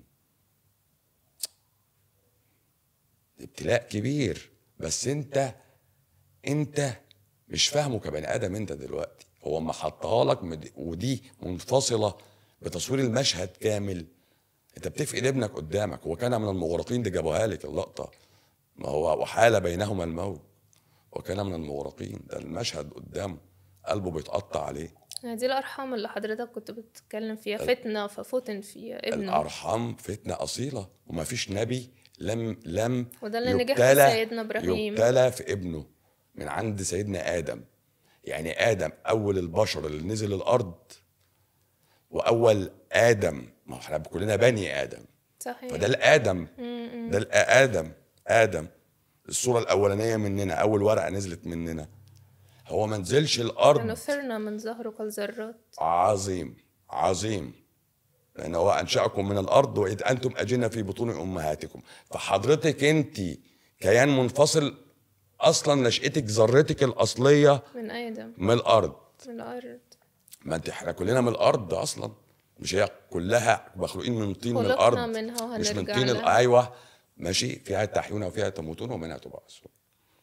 ابتلاء كبير بس أنت أنت مش فاهمه كبني آدم أنت دلوقتي هو ما حطها لك مد- ودي منفصلة بتصوير المشهد كامل انت بتفقد ابنك قدامك وكان من المغرقين دي جابوها لك اللقطه ما هو وحال بينهما الموت وكان من المغرقين ده المشهد قدامه قلبه بيتقطع عليه يعني دي الارحام اللي حضرتك كنت بتتكلم فيها فتنه ففتن في ابنه الارحام فتنه اصيله وما فيش نبي لم لم وده اللي نجح في يبتلى- سيدنا إبراهيم. يبتلى في ابنه من عند سيدنا ادم يعني ادم اول البشر اللي نزل الارض واول ادم ما هو احنا كلنا بني ادم صحيح فده الادم ده الادم ادم الصوره الاولانيه مننا اول ورقه نزلت مننا هو ما نزلش الارض نثرنا من ظهره كالذرات عظيم عظيم لان هو انشاكم من الارض واذ انتم اجنه في بطون امهاتكم فحضرتك انت كيان منفصل اصلا نشاتك ذرتك الاصليه من ادم من الارض من الارض ما انت احنا كلنا من الارض اصلا مش هي كلها مخلوقين من طين من خلقنا الارض منها مش من وهنرجع طين ال- لها. ايوه ماشي فيها تحيون وفيها تموتون ومنها تبعثون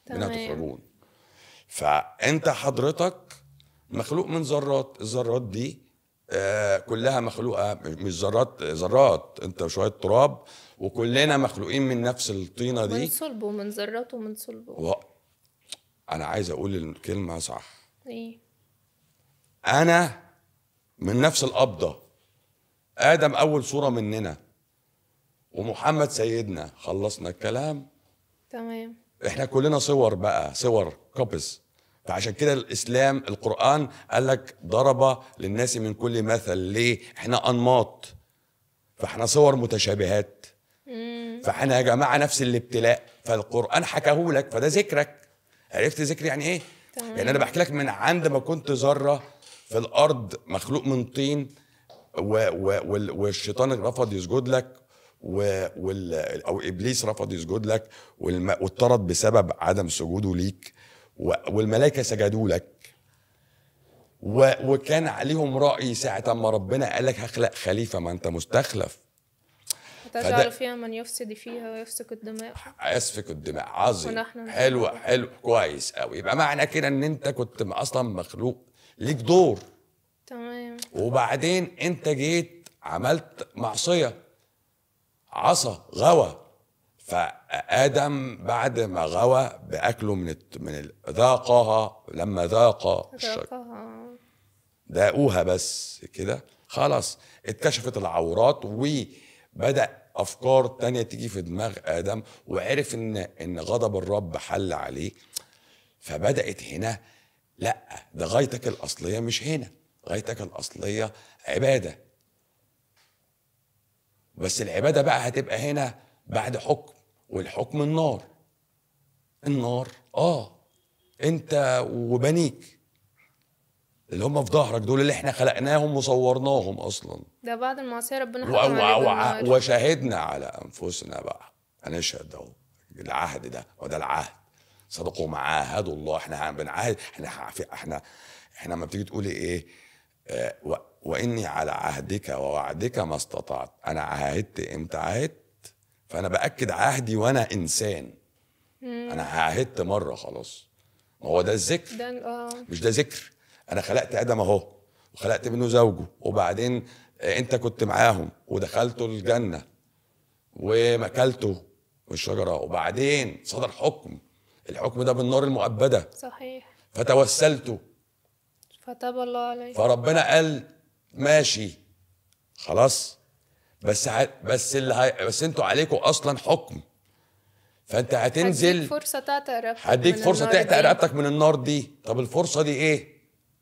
منها تمام. تخرجون فانت حضرتك مخلوق من ذرات الذرات دي آه كلها مخلوقه مش ذرات ذرات انت شويه تراب وكلنا مخلوقين من نفس الطينه من دي صلبه من ذراته من صلبه و... انا عايز اقول الكلمه صح ايه انا من نفس القبضه ادم اول صوره مننا ومحمد سيدنا خلصنا الكلام تمام احنا كلنا صور بقى صور كوبس فعشان كده الاسلام القران قال لك ضرب للناس من كل مثل ليه احنا انماط فاحنا صور متشابهات فاحنا يا جماعه نفس الابتلاء فالقران حكاه لك فده ذكرك عرفت ذكر يعني ايه تمام. يعني انا بحكي لك من عند ما كنت ذره في الارض مخلوق من طين و و وال والشيطان رفض يسجد لك و وال او ابليس رفض يسجد لك والم واتطرد بسبب عدم سجوده ليك و والملائكه سجدوا لك و وكان عليهم راي ساعه ما ربنا قال لك هخلق خليفه ما انت مستخلف وتجعل فيها من يفسد فيها ويفسك الدماء اسفك الدماء عظيم ونحن حلو نسبح. حلو كويس قوي يبقى معنى كده ان انت كنت اصلا مخلوق ليك دور تمام وبعدين انت جيت عملت معصيه عصى غوى فادم بعد ما غوى باكله من الت... من ال... ذاقها لما ذاق الشجر ذاقها داقوها بس كده خلاص اتكشفت العورات وبدا افكار تانية تيجي في دماغ ادم وعرف ان ان غضب الرب حل عليه فبدات هنا لا ده غايتك الاصليه مش هنا غايتك الاصليه عباده بس العباده بقى هتبقى هنا بعد حكم والحكم النار النار اه انت وبنيك اللي هم في ظهرك دول اللي احنا خلقناهم وصورناهم اصلا ده بعد المعصية ربنا و- حكم عليه و- بالنار. و- وشهدنا على انفسنا بقى هنشهد اهو العهد ده وده العهد صدقوا ما عاهدوا الله احنا بنعاهد احنا احنا احنا احنا لما بتيجي تقولي ايه آه و- واني على عهدك ووعدك ما استطعت انا عاهدت امتى عاهدت فانا باكد عهدي وانا انسان انا عاهدت مره خلاص ما هو ده الذكر ده اه مش ده ذكر انا خلقت ادم اهو وخلقت منه زوجه وبعدين آه، انت كنت معاهم ودخلتوا الجنه ومكلتوا من الشجره وبعدين صدر حكم الحكم ده بالنار المؤبده صحيح فتوسلتوا فتاب الله عليه فربنا قال ماشي خلاص بس ع... بس اللي هي... بس انتوا عليكم اصلا حكم فانت هتنزل هديك فرصة تعتق رقبتك هديك من فرصه النار تعتق دي. رقبتك من النار دي طب الفرصه دي ايه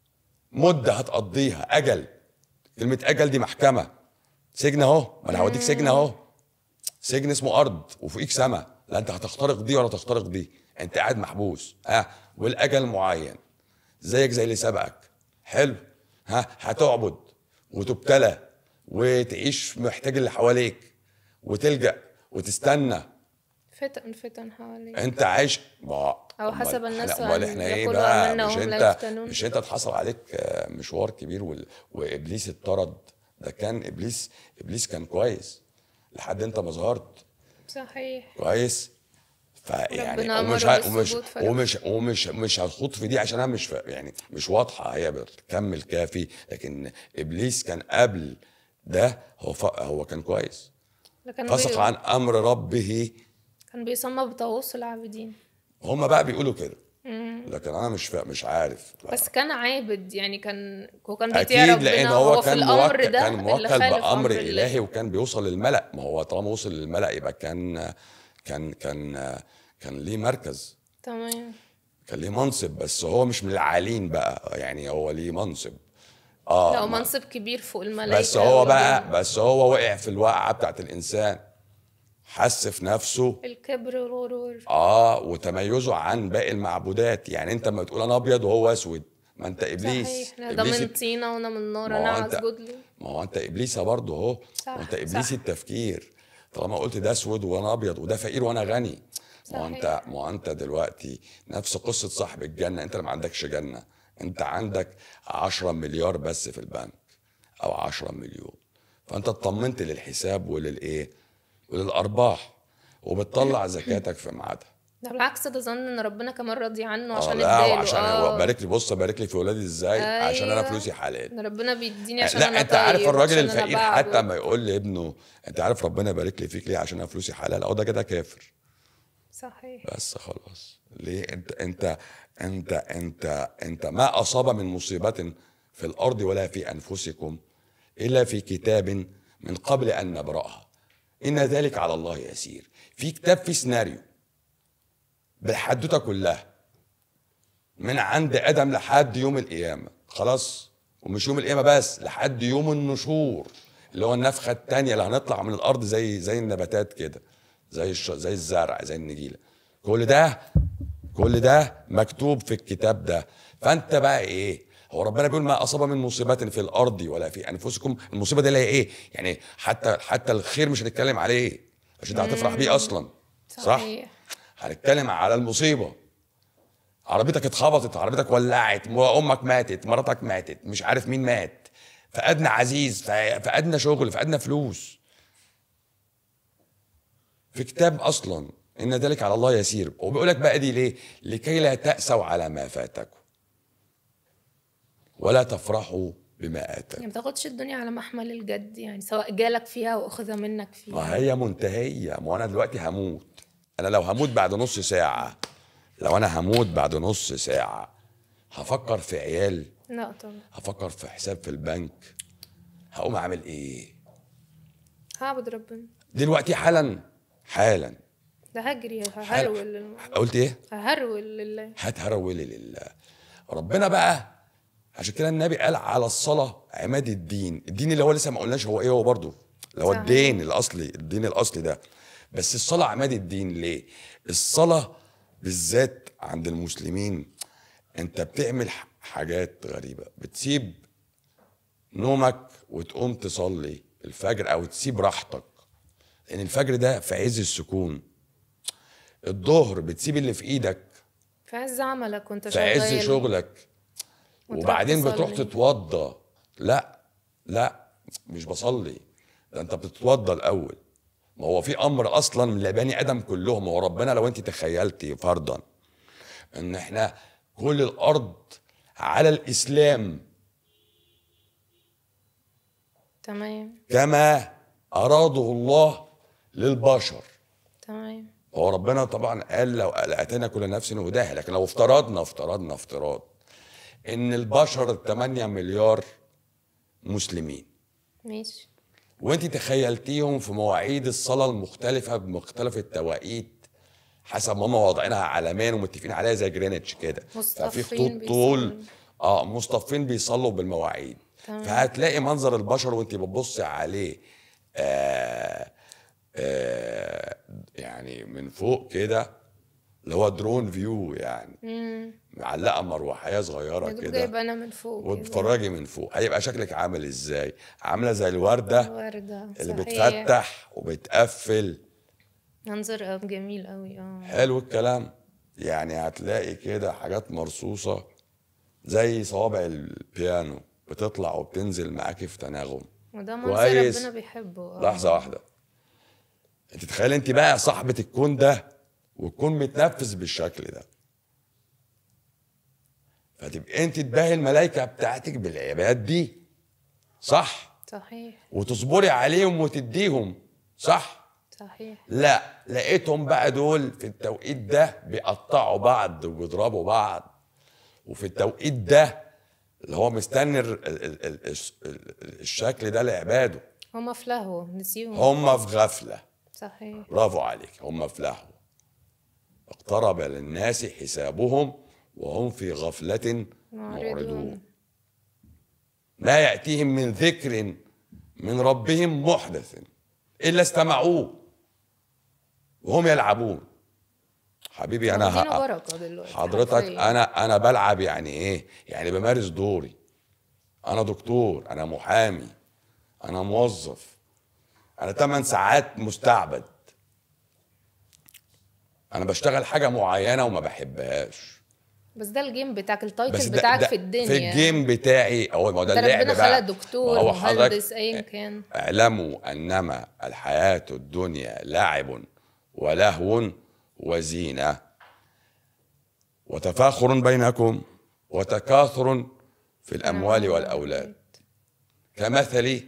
مده هتقضيها اجل كلمه اجل دي محكمه سجن اهو ما انا هوديك سجن اهو سجن اسمه ارض وفوقيك سما لا انت هتخترق دي ولا تخترق دي انت قاعد محبوس ها والاجل معين زيك زي اللي سبقك حلو ها هتعبد وتبتلى وتعيش محتاج اللي حواليك وتلجأ وتستنى فتن فتن حواليك انت عايش ما أو حسب أمال الناس احنا امال أن احنا ايه يقولوا بقى آمنا مش وهم لا انت يفتنون. مش انت اتحصل عليك آه، مشوار كبير وال... وابليس اتطرد ده كان ابليس ابليس كان كويس لحد انت ما ظهرت صحيح كويس فيعني ربنا ومش أمره ه- ومش بالسجود فرح. ومش ومش مش هتخوض في دي عشان انا مش ف- يعني مش واضحه هي بتكمل كافي لكن ابليس كان قبل ده هو ف... هو كان كويس لكن فسق بي... عن امر ربه كان بيسمى بطاووس العابدين هم بقى بيقولوا كده لكن انا مش فا... مش عارف لا. بس كان عابد يعني كان هو كان بيطيع اكيد ربنا لان هو في كان الامر موكل ده كان اللي موكل خالف بامر أمر الله. الهي وكان بيوصل للملا ما هو طالما وصل للملا يبقى كان كان كان كان ليه مركز تمام كان ليه منصب بس هو مش من العالين بقى يعني هو ليه منصب اه لو ما- منصب كبير فوق الملائكة بس هو بقى والجن. بس هو وقع في الوقعه بتاعت الانسان حس في نفسه الكبر والغرور اه وتميزه عن باقي المعبودات يعني انت لما تقول انا ابيض وهو اسود ما انت ابليس صحيح ده إبليس من طينة وانا من نار ما هو انا أنت- هسجد له ما هو انت ابليس برضه اهو صح، ما انت ابليس صح. التفكير طالما قلت ده اسود وانا ابيض وده فقير وانا غني ما هو انت صحيح. ما هو انت دلوقتي نفس قصه صاحب الجنه انت اللي ما عندكش جنه انت عندك 10 مليار بس في البنك او 10 مليون فانت اطمنت للحساب وللايه وللارباح وبتطلع زكاتك في ميعادها ده بالعكس ده ظن ان ربنا كمان راضي عنه آه عشان لا اداله وعشان اه هو بارك لي بص بارك لي في ولادي ازاي عشان انا أيوة. فلوسي حلال ده ربنا بيديني عشان لا انا انت عارف طيب، الراجل عشان أنا الفقير حتى بعبد. ما يقول لابنه انت عارف ربنا يبارك لي فيك ليه عشان انا فلوسي حلال او ده كده كافر صحيح بس خلاص ليه انت انت انت انت انت ما اصاب من مصيبه في الارض ولا في انفسكم الا في كتاب من قبل ان نبراها ان ذلك على الله يسير في كتاب في سيناريو بالحدوته كلها من عند ادم لحد يوم القيامه خلاص ومش يوم القيامه بس لحد يوم النشور اللي هو النفخه الثانيه اللي هنطلع من الارض زي زي النباتات كده زي الش... زي الزرع زي النجيله كل ده كل ده مكتوب في الكتاب ده فانت بقى ايه هو ربنا بيقول ما اصاب من مصيبه في الارض ولا في انفسكم المصيبه دي اللي هي ايه يعني حتى حتى الخير مش هنتكلم عليه عشان انت هتفرح بيه اصلا صح صحيح. هنتكلم على المصيبه عربيتك اتخبطت عربيتك ولعت م- امك ماتت مراتك ماتت مش عارف مين مات فقدنا عزيز ف- فقدنا شغل فقدنا فلوس في كتاب اصلا ان ذلك على الله يسير وبيقول لك بقى دي ليه لكي لا تاسوا على ما فاتكم ولا تفرحوا بما اتاكم يعني ما تاخدش الدنيا على محمل الجد يعني سواء جالك فيها واخذها منك فيها ما هي منتهية ما انا دلوقتي هموت انا لو هموت بعد نص ساعة لو انا هموت بعد نص ساعة هفكر في عيال لا طبعا هفكر في حساب في البنك هقوم اعمل ايه هعبد ربنا دلوقتي حالا حالا ده هجري ههرول لل- قلت ايه ههرول لله هتهرولي لله ربنا بقى عشان كده النبي قال على الصلاة عماد الدين الدين اللي هو لسه ما قلناش هو ايه هو برضه اللي هو صحيح. الدين الاصلي الدين الاصلي ده بس الصلاة عماد الدين ليه الصلاة بالذات عند المسلمين انت بتعمل ح- حاجات غريبة بتسيب نومك وتقوم تصلي الفجر او تسيب راحتك لان الفجر ده في عز السكون الظهر بتسيب اللي في ايدك في عز عملك وانت في شغال عز شغلك وتروح وبعدين تصلي. بتروح تتوضى لا لا مش بصلي ده انت بتتوضى الاول ما هو في امر اصلا من لبني ادم كلهم هو ربنا لو انت تخيلتي فرضا ان احنا كل الارض على الاسلام تمام كما اراده الله للبشر تمام هو ربنا طبعا قال لو اتينا كل نفس هداها لكن لو افترضنا افترضنا افتراض ان البشر 8 مليار مسلمين ماشي وانت تخيلتيهم في مواعيد الصلاه المختلفه بمختلف التوقيت حسب ما هم واضعينها عالميا ومتفقين عليها زي جرينتش كده ففي مصطفين خطوط طول بيصلوا. اه مصطفين بيصلوا بالمواعيد تمام. فهتلاقي منظر البشر وانت بتبصي عليه آه آه يعني من فوق كده اللي هو درون فيو يعني امم معلقه مروحيه صغيره يا دوب كده جايبه انا من فوق كده. وتتفرجي من فوق هيبقى شكلك عامل ازاي عامله زي الورده وردة اللي صحيح. بتفتح وبتقفل منظر جميل قوي اه حلو الكلام يعني هتلاقي كده حاجات مرصوصة زي صوابع البيانو بتطلع وبتنزل معاكي في تناغم وده منظر كويس. ربنا بيحبه اه لحظة واحدة انت تخيل انت بقى صاحبة الكون ده والكون متنفذ بالشكل ده فتبقى انت تباهي الملائكة بتاعتك بالعبادات دي صح صحيح وتصبري عليهم وتديهم صح صحيح لا لقيتهم بقى دول في التوقيت ده بيقطعوا بعض وبيضربوا بعض وفي التوقيت ده اللي هو مستني ال- ال- ال- ال- الش- ال- الشكل ده لعباده هما في لهو نسيهم هم في غفلة صحيح برافو عليك هم في لهو اقترب للناس حسابهم وهم في غفلة معرضون معرضون ما يأتيهم من ذكر من ربهم محدث إلا استمعوه وهم يلعبون حبيبي أنا واخدينه ه- بركه دلوقتي حضرتك حرفياً. انا انا بلعب يعني ايه يعني بمارس دوري انا دكتور انا محامي انا موظف انا 8 ساعات مستعبد انا بشتغل حاجه معينه وما بحبهاش بس ده الجيم بتاعك بس التايتل ده بتاعك ده في الدنيا في الجيم بتاعي هو ما هو ده ده اللعب ربنا بقى خلق دكتور ما هو حضرتك مهندس ايا كان اعلموا انما الحياه الدنيا لعب ولهو وزينه وتفاخر بينكم وتكاثر في الاموال والاولاد كمثل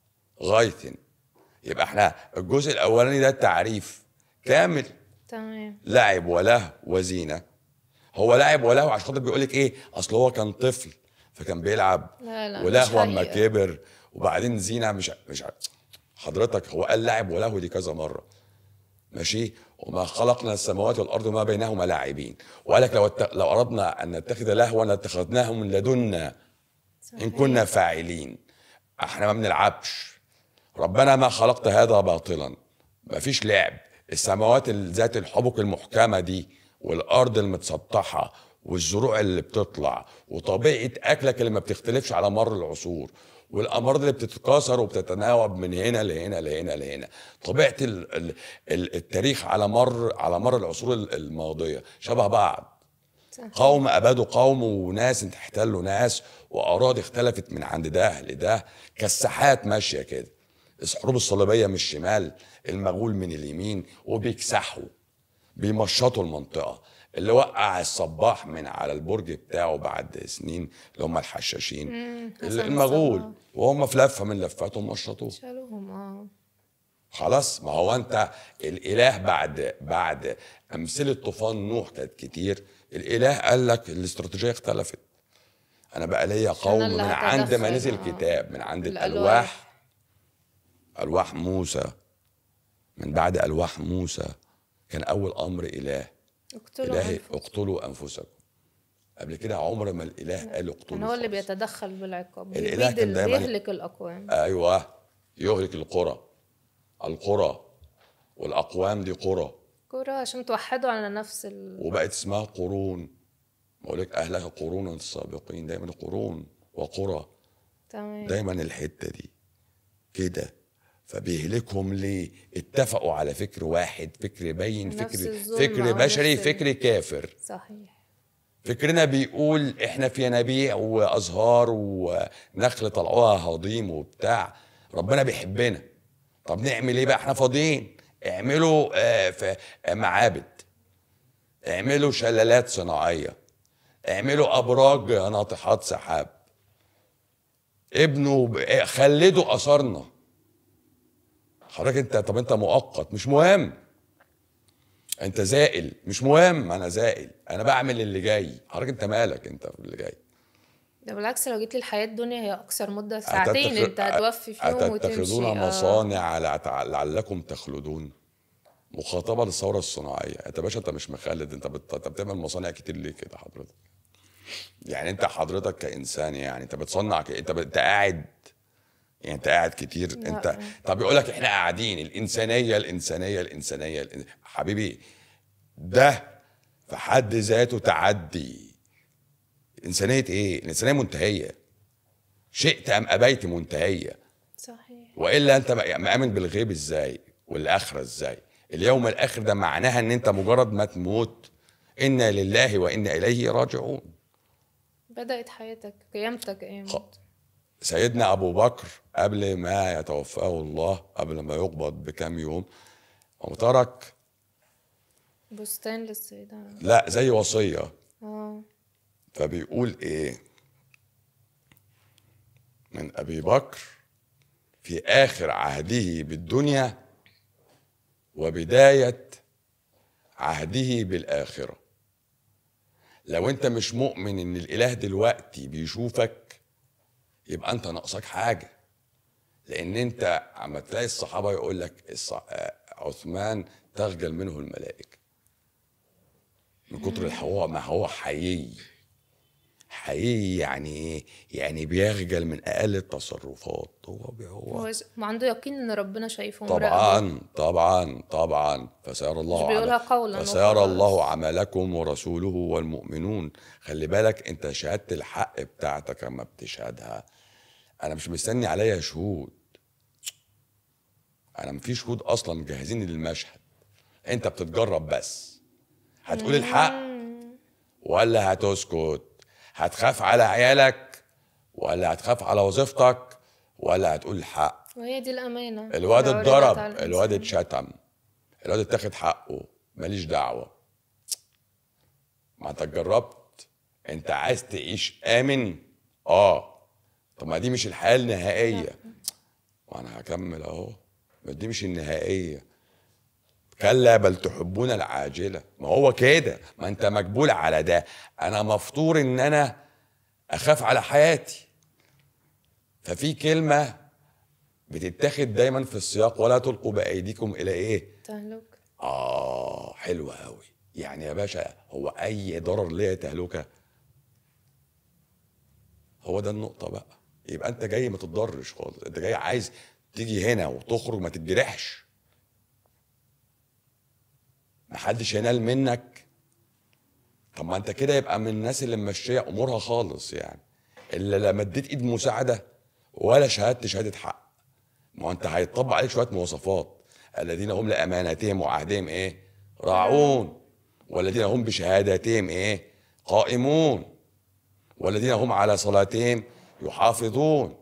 غيث يبقى احنا الجزء الاولاني ده التعريف كامل تمام لعب وله وزينه هو لعب وله عشان خاطر بيقول لك ايه اصل هو كان طفل فكان بيلعب لا لا مش ولهو اما حقيقة. كبر وبعدين زينه مش مش حضرتك هو قال لعب وله دي كذا مره ماشي وما خلقنا السماوات والارض وما بينهما لاعبين وقال لك لو ات- لو اردنا ان نتخذ لهوا لاتخذناه من لدنا ان كنا فاعلين احنا ما بنلعبش ربنا ما خلقت هذا باطلا ما فيش لعب السماوات ذات الحبك المحكمه دي والارض المتسطحه والزروع اللي بتطلع وطبيعه اكلك اللي ما بتختلفش على مر العصور والامراض اللي بتتكاثر وبتتناوب من هنا لهنا لهنا لهنا طبيعه ال ال ال التاريخ على مر على مر العصور الماضيه شبه بعض صح. قوم ابادوا قوم وناس احتلوا ناس واراضي اختلفت من عند ده لده كالساحات ماشيه كده الحروب الصليبيه من الشمال المغول من اليمين وبيكسحوا بيمشطوا المنطقه اللي وقع الصباح من على البرج بتاعه بعد سنين اللي هم الحشاشين حسن المغول الصباح. وهم في لفه من لفاتهم مشطوه شالوهم اه خلاص ما هو انت الاله بعد بعد امثله طوفان نوح كانت كتير الاله قال لك الاستراتيجيه اختلفت انا بقى ليا عشان قوم اللي من عند ما هتدخل، نزل آه. كتاب من عند الألواح. الالواح الواح موسى من بعد الواح موسى كان اول امر اله اقتلوا الهي أنفسكم. اقتلوا انفسكم قبل كده عمر ما الاله قال اقتلوا كان هو اللي خالص. بيتدخل بالعقاب الإله بيبيد كان ال- دايماً- بيهلك الاقوام ايوه يهلك القرى القرى والاقوام دي قرى كورة عشان توحدوا على نفس ال... وبقت اسمها قرون بقول لك اهلها قرون السابقين دايما قرون وقرى تمام دايما الحته دي كده فبيهلكهم ليه اتفقوا على فكر واحد فكر باين نفس فكر الظلم فكر أو بشري نفس ال- فكر كافر صحيح فكرنا بيقول احنا في ينابيع وازهار ونخل طلعوها هضيم وبتاع ربنا بيحبنا طب نعمل ايه بقى احنا فاضيين اعملوا آه، في آه، معابد اعملوا شلالات صناعيه اعملوا ابراج ناطحات سحاب ابنوا ب- آه، خلدوا اثارنا حضرتك انت طب انت مؤقت مش مهم انت زائل مش مهم انا زائل انا بعمل اللي جاي حضرتك انت مالك انت في اللي جاي ده بالعكس لو جيت للحياة الدنيا هي أقصر مدة ساعتين أتتخ- أنت هتوفي فيهم وتمشي أتتخذون آه. مصانع لع- لعلكم تخلدون مخاطبة للثورة الصناعية انت يا باشا انت مش مخلد انت بت... انت بتعمل مصانع كتير ليه كده حضرتك يعني انت حضرتك كإنسان يعني انت بتصنع ك... انت ب... انت قاعد يعني انت قاعد كتير لا. انت طب يقول لك احنا قاعدين الإنسانية الإنسانية الإنسانية الإن... حبيبي ده في حد ذاته تعدي إنسانية ايه؟ الإنسانية منتهية شئت أم أبيت منتهية صحيح والا انت بقى- مآمن بالغيب ازاي والاخره ازاي اليوم الاخر ده معناها ان انت مجرد ما تموت انا لله وانا اليه راجعون بدأت حياتك قيامتك قيامت خ- سيدنا ابو بكر قبل ما يتوفاه الله قبل ما يقبض بكام يوم هو ترك بستان للسيدة لا زي وصيه اه فبيقول ايه من ابي بكر في اخر عهده بالدنيا وبدايه عهده بالاخره لو انت مش مؤمن ان الاله دلوقتي بيشوفك يبقى انت ناقصك حاجه لان انت عم تلاقي الصحابه يقول لك الص... آه، عثمان تخجل منه الملائكه من كتر الحوار ما هو حيي حقيقي يعني ايه؟ يعني بيخجل من اقل التصرفات هو بي- هو هو ش- ما عنده يقين ان ربنا شايفه ومراقبه. طبعا طبعا طبعا فسيرى الله مش بيقولها عمل- قولاً فسيرى وخلاص. الله عملكم ورسوله والمؤمنون خلي بالك انت شهاده الحق بتاعتك اما بتشهدها انا مش مستني عليا شهود انا مفيش شهود اصلا مجهزين للمشهد انت بتتجرب بس هتقول الحق ولا هتسكت هتخاف على عيالك ولا هتخاف على وظيفتك ولا هتقول الحق وهي دي الامانه الواد لو عرضت اتضرب على الإنسان. الواد اتشتم الواد اتاخد حقه ماليش دعوه ما انت جربت انت عايز تعيش امن اه طب ما دي مش الحياه النهائيه وانا هكمل اهو ما دي مش النهائيه كلا بل تحبون العاجله ما هو كده ما انت مجبول على ده انا مفطور ان انا اخاف على حياتي ففي كلمه بتتاخد دايما في السياق ولا تلقوا بايديكم الى ايه تهلك اه حلوة قوي يعني يا باشا هو اي ضرر ليا تهلكه هو ده النقطه بقى يبقى انت جاي ما تتضرش خالص انت جاي عايز تيجي هنا وتخرج ما تتجرحش محدش ينال منك طب ما انت كده يبقى من الناس اللي ممشيه امورها خالص يعني اللي لا مديت ايد مساعده ولا شهادت شهاده حق ما هو انت هيطبق عليك شويه مواصفات الذين هم لاماناتهم وعهدهم ايه راعون والذين هم بشهاداتهم ايه قائمون والذين هم على صلاتهم يحافظون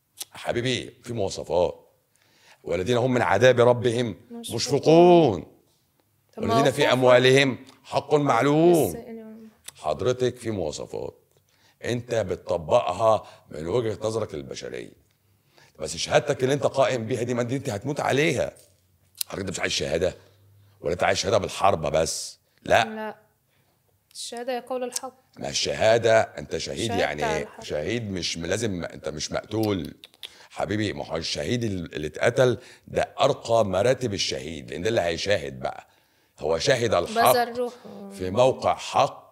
حبيبي في مواصفات والذين هم من عذاب ربهم مشفقون. مشفقون طب ما والذين هو في خوف اموالهم حق معلوم السائل والم- حضرتك في مواصفات انت بتطبقها من وجهه نظرك البشريه بس شهادتك اللي انت قائم بيها دي ما دي انت هتموت عليها حضرتك انت مش عايز شهاده ولا انت عايز شهاده بالحرب بس لا لا الشهادة هي قول الحق ما الشهاده انت شهيد شهادة يعني على ايه الحق. شهيد مش لازم انت مش مقتول حبيبي ما هو الشهيد اللي اتقتل ده ارقى مراتب الشهيد لان ده اللي هيشاهد بقى هو شهد الحق بذل روح في موقع حق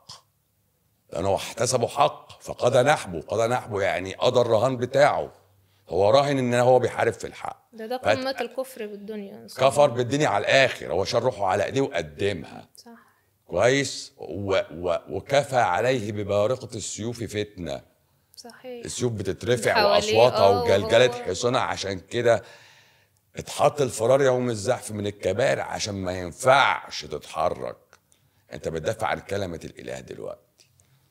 لانه احتسبوا حق فقضى نحبه قضى نحبه يعني قضى الرهان بتاعه هو راهن ان هو بيحارب في الحق ده ده فت- قمة الكفر بالدنيا كفر بالدنيا على الاخر هو شال روحه على ايديه وقدمها صح كويس و و وكفى عليه ببارقه السيوف فتنه صحيح السيوف بتترفع حواليه، واصواتها آه، وجلجله وهو- حصانها عشان كده اتحط الفرار يوم الزحف من الكبائر عشان ما ينفعش تتحرك انت بتدافع عن كلمه الاله دلوقتي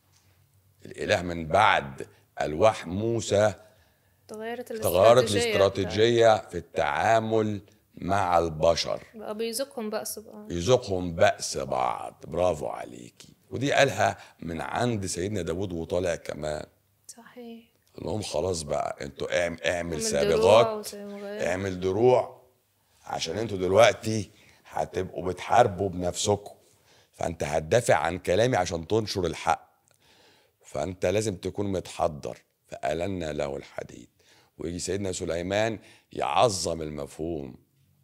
الاله من بعد الواح موسى تغيرت تغيرت الاستراتيجية الاستراتيجيه في التعامل مع البشر بقى بيزقهم بأس بقى يذوقهم بأس بعض برافو عليكي ودي قالها من عند سيدنا داود وطالع كمان صحيح قال لهم خلاص بقى انتوا اعم- اعمل اعمل دروع سابغات وسابغات. اعمل دروع عشان انتوا دلوقتي هتبقوا بتحاربوا بنفسكم فانت هتدافع عن كلامي عشان تنشر الحق فانت لازم تكون متحضر فألنا له الحديد ويجي سيدنا سليمان يعظم المفهوم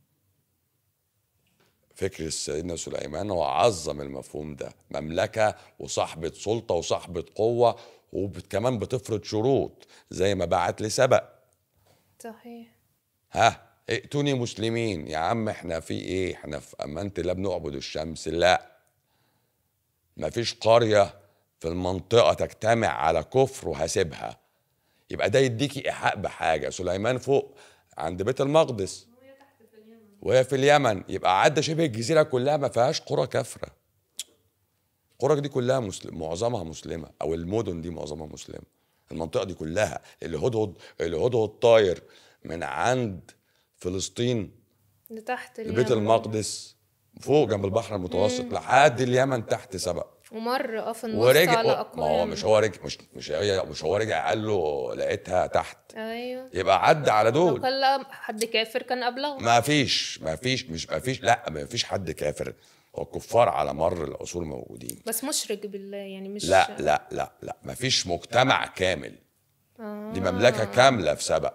فكر سيدنا سليمان هو عظم المفهوم ده مملكة وصاحبة سلطة وصاحبة قوة وكمان بتفرض شروط زي ما بعت لسبأ صحيح ها ائتوني مسلمين يا عم احنا في ايه احنا في امانة لا بنعبد الشمس لا مفيش قرية في المنطقة تجتمع على كفر وهسيبها يبقى ده يديكي ايحاء بحاجة سليمان فوق عند بيت المقدس وهي في اليمن يبقى عدى شبه الجزيرة كلها ما فيهاش قرى كافرة القرى دي كلها مسلم معظمها مسلمة أو المدن دي معظمها مسلمة المنطقة دي كلها الهدهد الهدهد طاير من عند فلسطين لتحت لبيت اليمن. المقدس فوق جنب البحر المتوسط لحد اليمن تحت سبق ومر اه في النص ورجع على ما هو أقوام مش هو رجع مش مش هي مش هو رجع قال له لقيتها تحت ايوه يبقى عدى على لو دول كان لا حد كافر كان أبلغ ما فيش ما فيش مش ما فيش لا ما فيش حد كافر هو الكفار على مر العصور موجودين بس مشرك بالله يعني مش لا لا لا لا ما فيش مجتمع كامل آه. دي مملكه كامله في سبق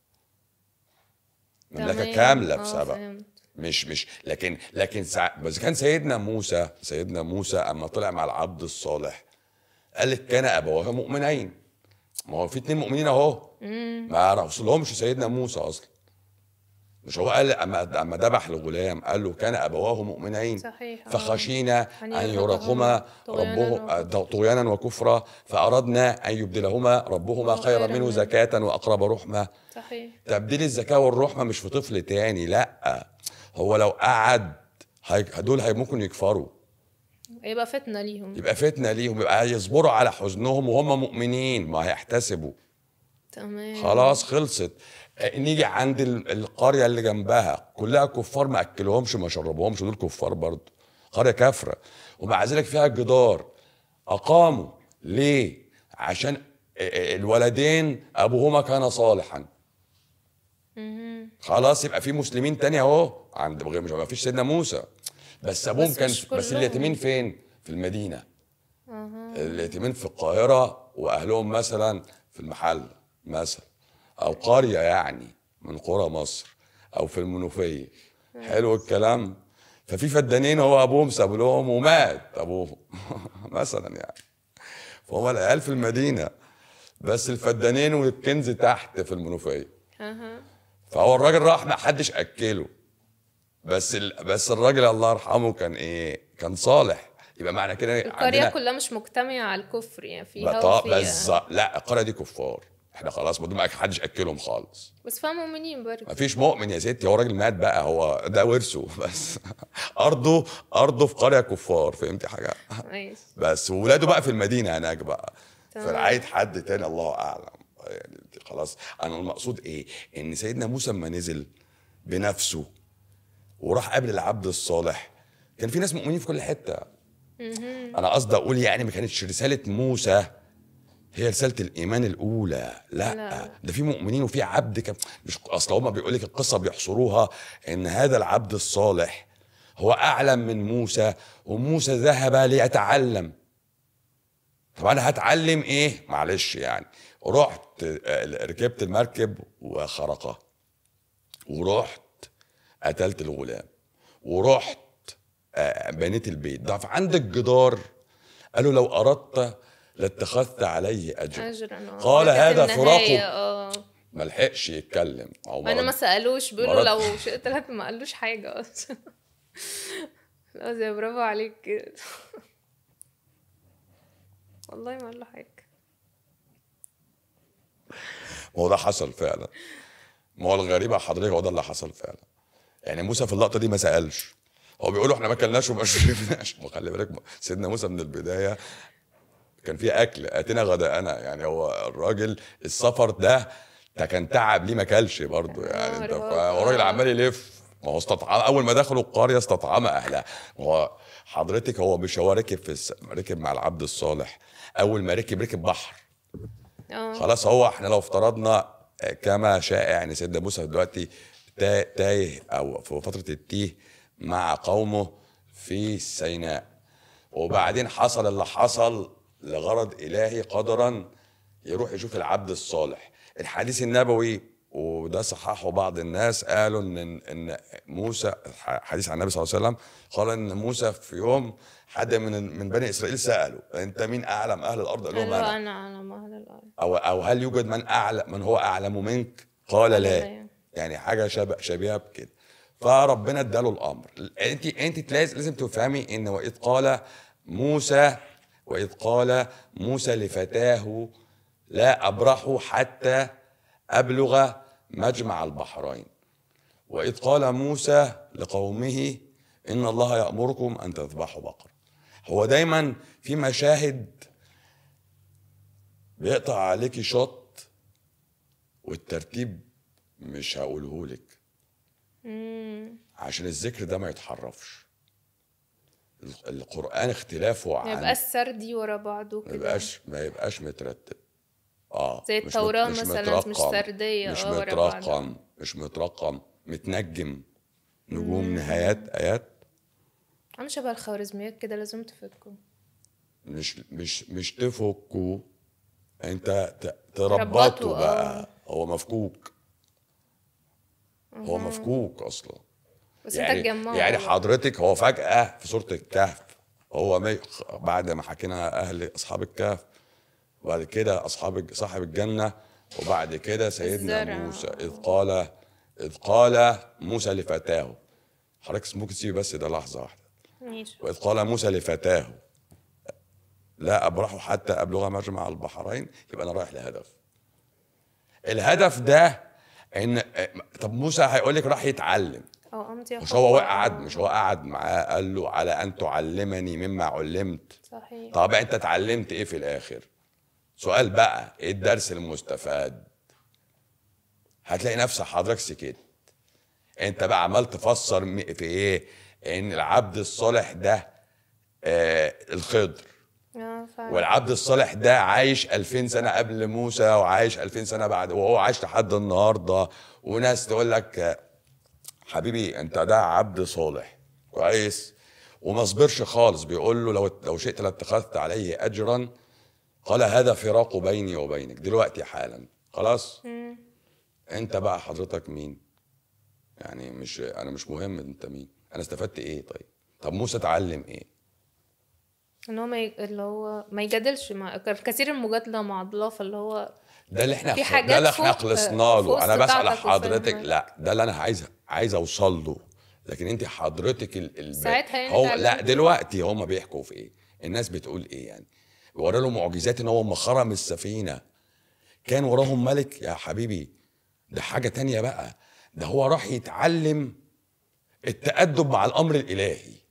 مملكه تمام. كامله في آه، سبق فهمت. مش مش لكن لكن سا... بس كان سيدنا موسى سيدنا موسى اما طلع مع العبد الصالح قال لك كان ابواه مؤمنين ما هو في اتنين مؤمنين اهو ما رسولهمش سيدنا موسى اصلا مش هو قال اما اما ذبح الغلام قال له كان ابواه مؤمنين صحيح، آه. فخشينا أن ان يرهقهما يرهقهما طغيانا ربهم آه، طغيانا وكفرا فاردنا ان يبدلهما ربهما خيرا خيراً منه منه. زكاه واقرب رحمه صحيح تبديل الزكاة والرحمة مش في طفل تاني لا هو لو قعد هي- دول هي ممكن يكفروا يبقى فتنة ليهم يبقى فتنة ليهم يبقى يصبروا على حزنهم وهم مؤمنين ما هيحتسبوا تمام خلاص خلصت آه، نيجي عند ال- القرية اللي جنبها كلها كفار ما أكلهمش ما شربهمش دول كفار برضه قرية كافرة ومع ذلك فيها جدار اقاموا ليه عشان الولدين ابوهما كان صالحا خلاص يبقى في مسلمين تاني اهو عند مش ما فيش سيدنا موسى بس ابوهم بس كان مش بس كلهم. اليتيمين فين في المدينه اليتيمين في القاهره واهلهم مثلا في المحل مثلا او قريه يعني من قرى مصر او في المنوفيه حلو الكلام ففي فدانين هو ابوهم ساب لهم ومات ابوهم مثلا يعني فهم العيال في المدينه بس الفدانين والكنز تحت في المنوفيه اها فهو الراجل راح ما حدش اكله بس ال... بس الراجل الله يرحمه كان ايه كان صالح يبقى معنى كده القرية كلها مش مجتمعة على الكفر يعني فيها بقى وفيها بس لا القريه دي كفار احنا خلاص ما ما حدش اكلهم خالص بس فيها مؤمنين برضه ما فيش مؤمن يا ستي هو راجل مات بقى هو ده ورثه بس ارضه ارضه في قريه كفار فهمتي حاجه ماشي بس وولاده بقى في المدينه هناك بقى تمام. في رعايه حد تاني الله اعلم يعني خلاص انا المقصود ايه ان سيدنا موسى لما نزل بنفسه وراح قابل العبد الصالح كان في ناس مؤمنين في كل حته انا قصدي اقول يعني ما كانتش رساله موسى هي رساله الايمان الاولى لا, لا. ده في مؤمنين وفي عبد كان مش اصل هما بيقول لك القصه بيحصروها ان هذا العبد الصالح هو اعلم من موسى وموسى ذهب ليتعلم طب انا هتعلم ايه معلش يعني رحت آه، ركبت المركب وخرقه ورحت قتلت الغلام ورحت آه، بنيت البيت ضعف عندك جدار قالوا لو اردت لاتخذت عليه اجر اجرا آه. قال كانت هذا النهاية، فراق اه ما لحقش يتكلم او ما انا ما رد. سالوش بيقولوا مرض. لو شئت لك ما قالوش حاجه اصلا لا زي برافو عليك كده والله ما قال له حاجه ما هو ده حصل فعلا ما هو الغريب يا حضرتك هو ده اللي حصل فعلا يعني موسى في اللقطه دي ما سالش هو بيقولوا احنا ما اكلناش وما شربناش ما خلي بالك سيدنا موسى من البدايه كان في اكل اتينا غداءنا يعني هو الراجل السفر ده ده كان تعب ليه ما اكلش برضه يعني انت آه، فا- هو الراجل عمال يلف ما هو استطعم اول ما دخلوا القريه استطعم اهلها ما هو حضرتك هو مش هو ركب في الس... ركب مع العبد الصالح اول ما ركب ركب بحر اه خلاص هو احنا لو افترضنا آه، كما شاء يعني سيدنا موسى دلوقتي تا- تايه او في فتره التيه مع قومه في سيناء وبعدين حصل اللي حصل لغرض الهي قدرا يروح يشوف العبد الصالح الحديث النبوي وده صححه بعض الناس قالوا ان ان موسى حديث عن النبي صلى الله عليه وسلم قال ان موسى في يوم حد من من بني اسرائيل ساله انت مين اعلم اهل الارض؟ قال لهم قال انا له انا اعلم اهل الارض او او هل يوجد من اعلم من هو اعلم منك؟ قال قال لا لا. يعني حاجه شبه شبيهه بكده فربنا اداله الامر انت انت لازم لازم تفهمي ان واذ قال موسى واذ قال موسى لفتاه لا ابرح حتى ابلغ مجمع البحرين واذ قال موسى لقومه ان الله يامركم ان تذبحوا بقره هو دايما في مشاهد بيقطع عليكي شط والترتيب مش هقوله لك امم عشان الذكر ده ما يتحرفش ال- القرآن اختلافه ما عن يبقاش سردي ورا بعضه ما كده يبقاش ما يبقاش مترتب اه زي مش مت- التوراة مش مثلا مش مترقم، سردية مش اه ورا بعض مترقم مش مترقم متنجم نجوم نهايات ايات عامل شبه الخوارزميات كده لازم تفكوا مش مش مش تفكوا انت ت- تربطوا، تربطوا آه. بقى هو مفكوك هو مفكوك اصلا بس يعني انت تجمعه يعني بقى. حضرتك هو فجأة في سورة الكهف هو مي بعد ما حكينا أهل أصحاب الكهف وبعد كده أصحاب الج- صاحب الجنة وبعد كده سيدنا الزرع. موسى إذ قال إذ قال موسى لفتاه حضرتك ممكن تسيبي بس ده لحظة واحدة ماشي وإذ قال موسى لفتاه لا أبرح حتى أبلغ مجمع البحرين يبقى أنا رايح لهدف الهدف ده إن طب موسى هيقول لك راح يتعلم اه امضي مش هو قعد مش هو قعد معاه قال له على ان تعلمني مما علمت صحيح طب انت اتعلمت ايه في الاخر سؤال بقى ايه الدرس المستفاد هتلاقي نفسك حضرتك سكت انت بقى عمال تفسر م- في ايه ان العبد الصالح ده آه الخضر اه اه فعلا والعبد الصالح ده عايش 2000 سنه قبل موسى وعايش 2000 سنه بعد وهو عايش لحد النهارده وناس تقول لك آه، حبيبي انت ده عبد صالح كويس وما صبرش خالص بيقول له لو لو شئت لاتخذت عليه اجرا قال هذا فراق بيني وبينك دلوقتي حالا خلاص انت بقى حضرتك مين يعني مش انا مش مهم انت مين انا استفدت ايه طيب طب موسى اتعلم ايه ان هو ما ي... اللي هو ما يجادلش مع كثير المجادله مع الله فاللي هو ده اللي احنا في خ- حاجات ده اللي احنا فوق- خلصنا فوق له انا بسال استطاعتك حضرتك وفهمك. لا ده اللي انا عايز عايز اوصل له لكن انت حضرتك ال... ال... ساعتها يعني هو اتعلمت. لا دلوقتي هم بيحكوا في ايه الناس بتقول ايه يعني ورا له معجزات ان هو لما خرم السفينه كان وراهم ملك يا حبيبي ده حاجه تانية بقى ده هو راح يتعلم التأدب مع الامر الالهي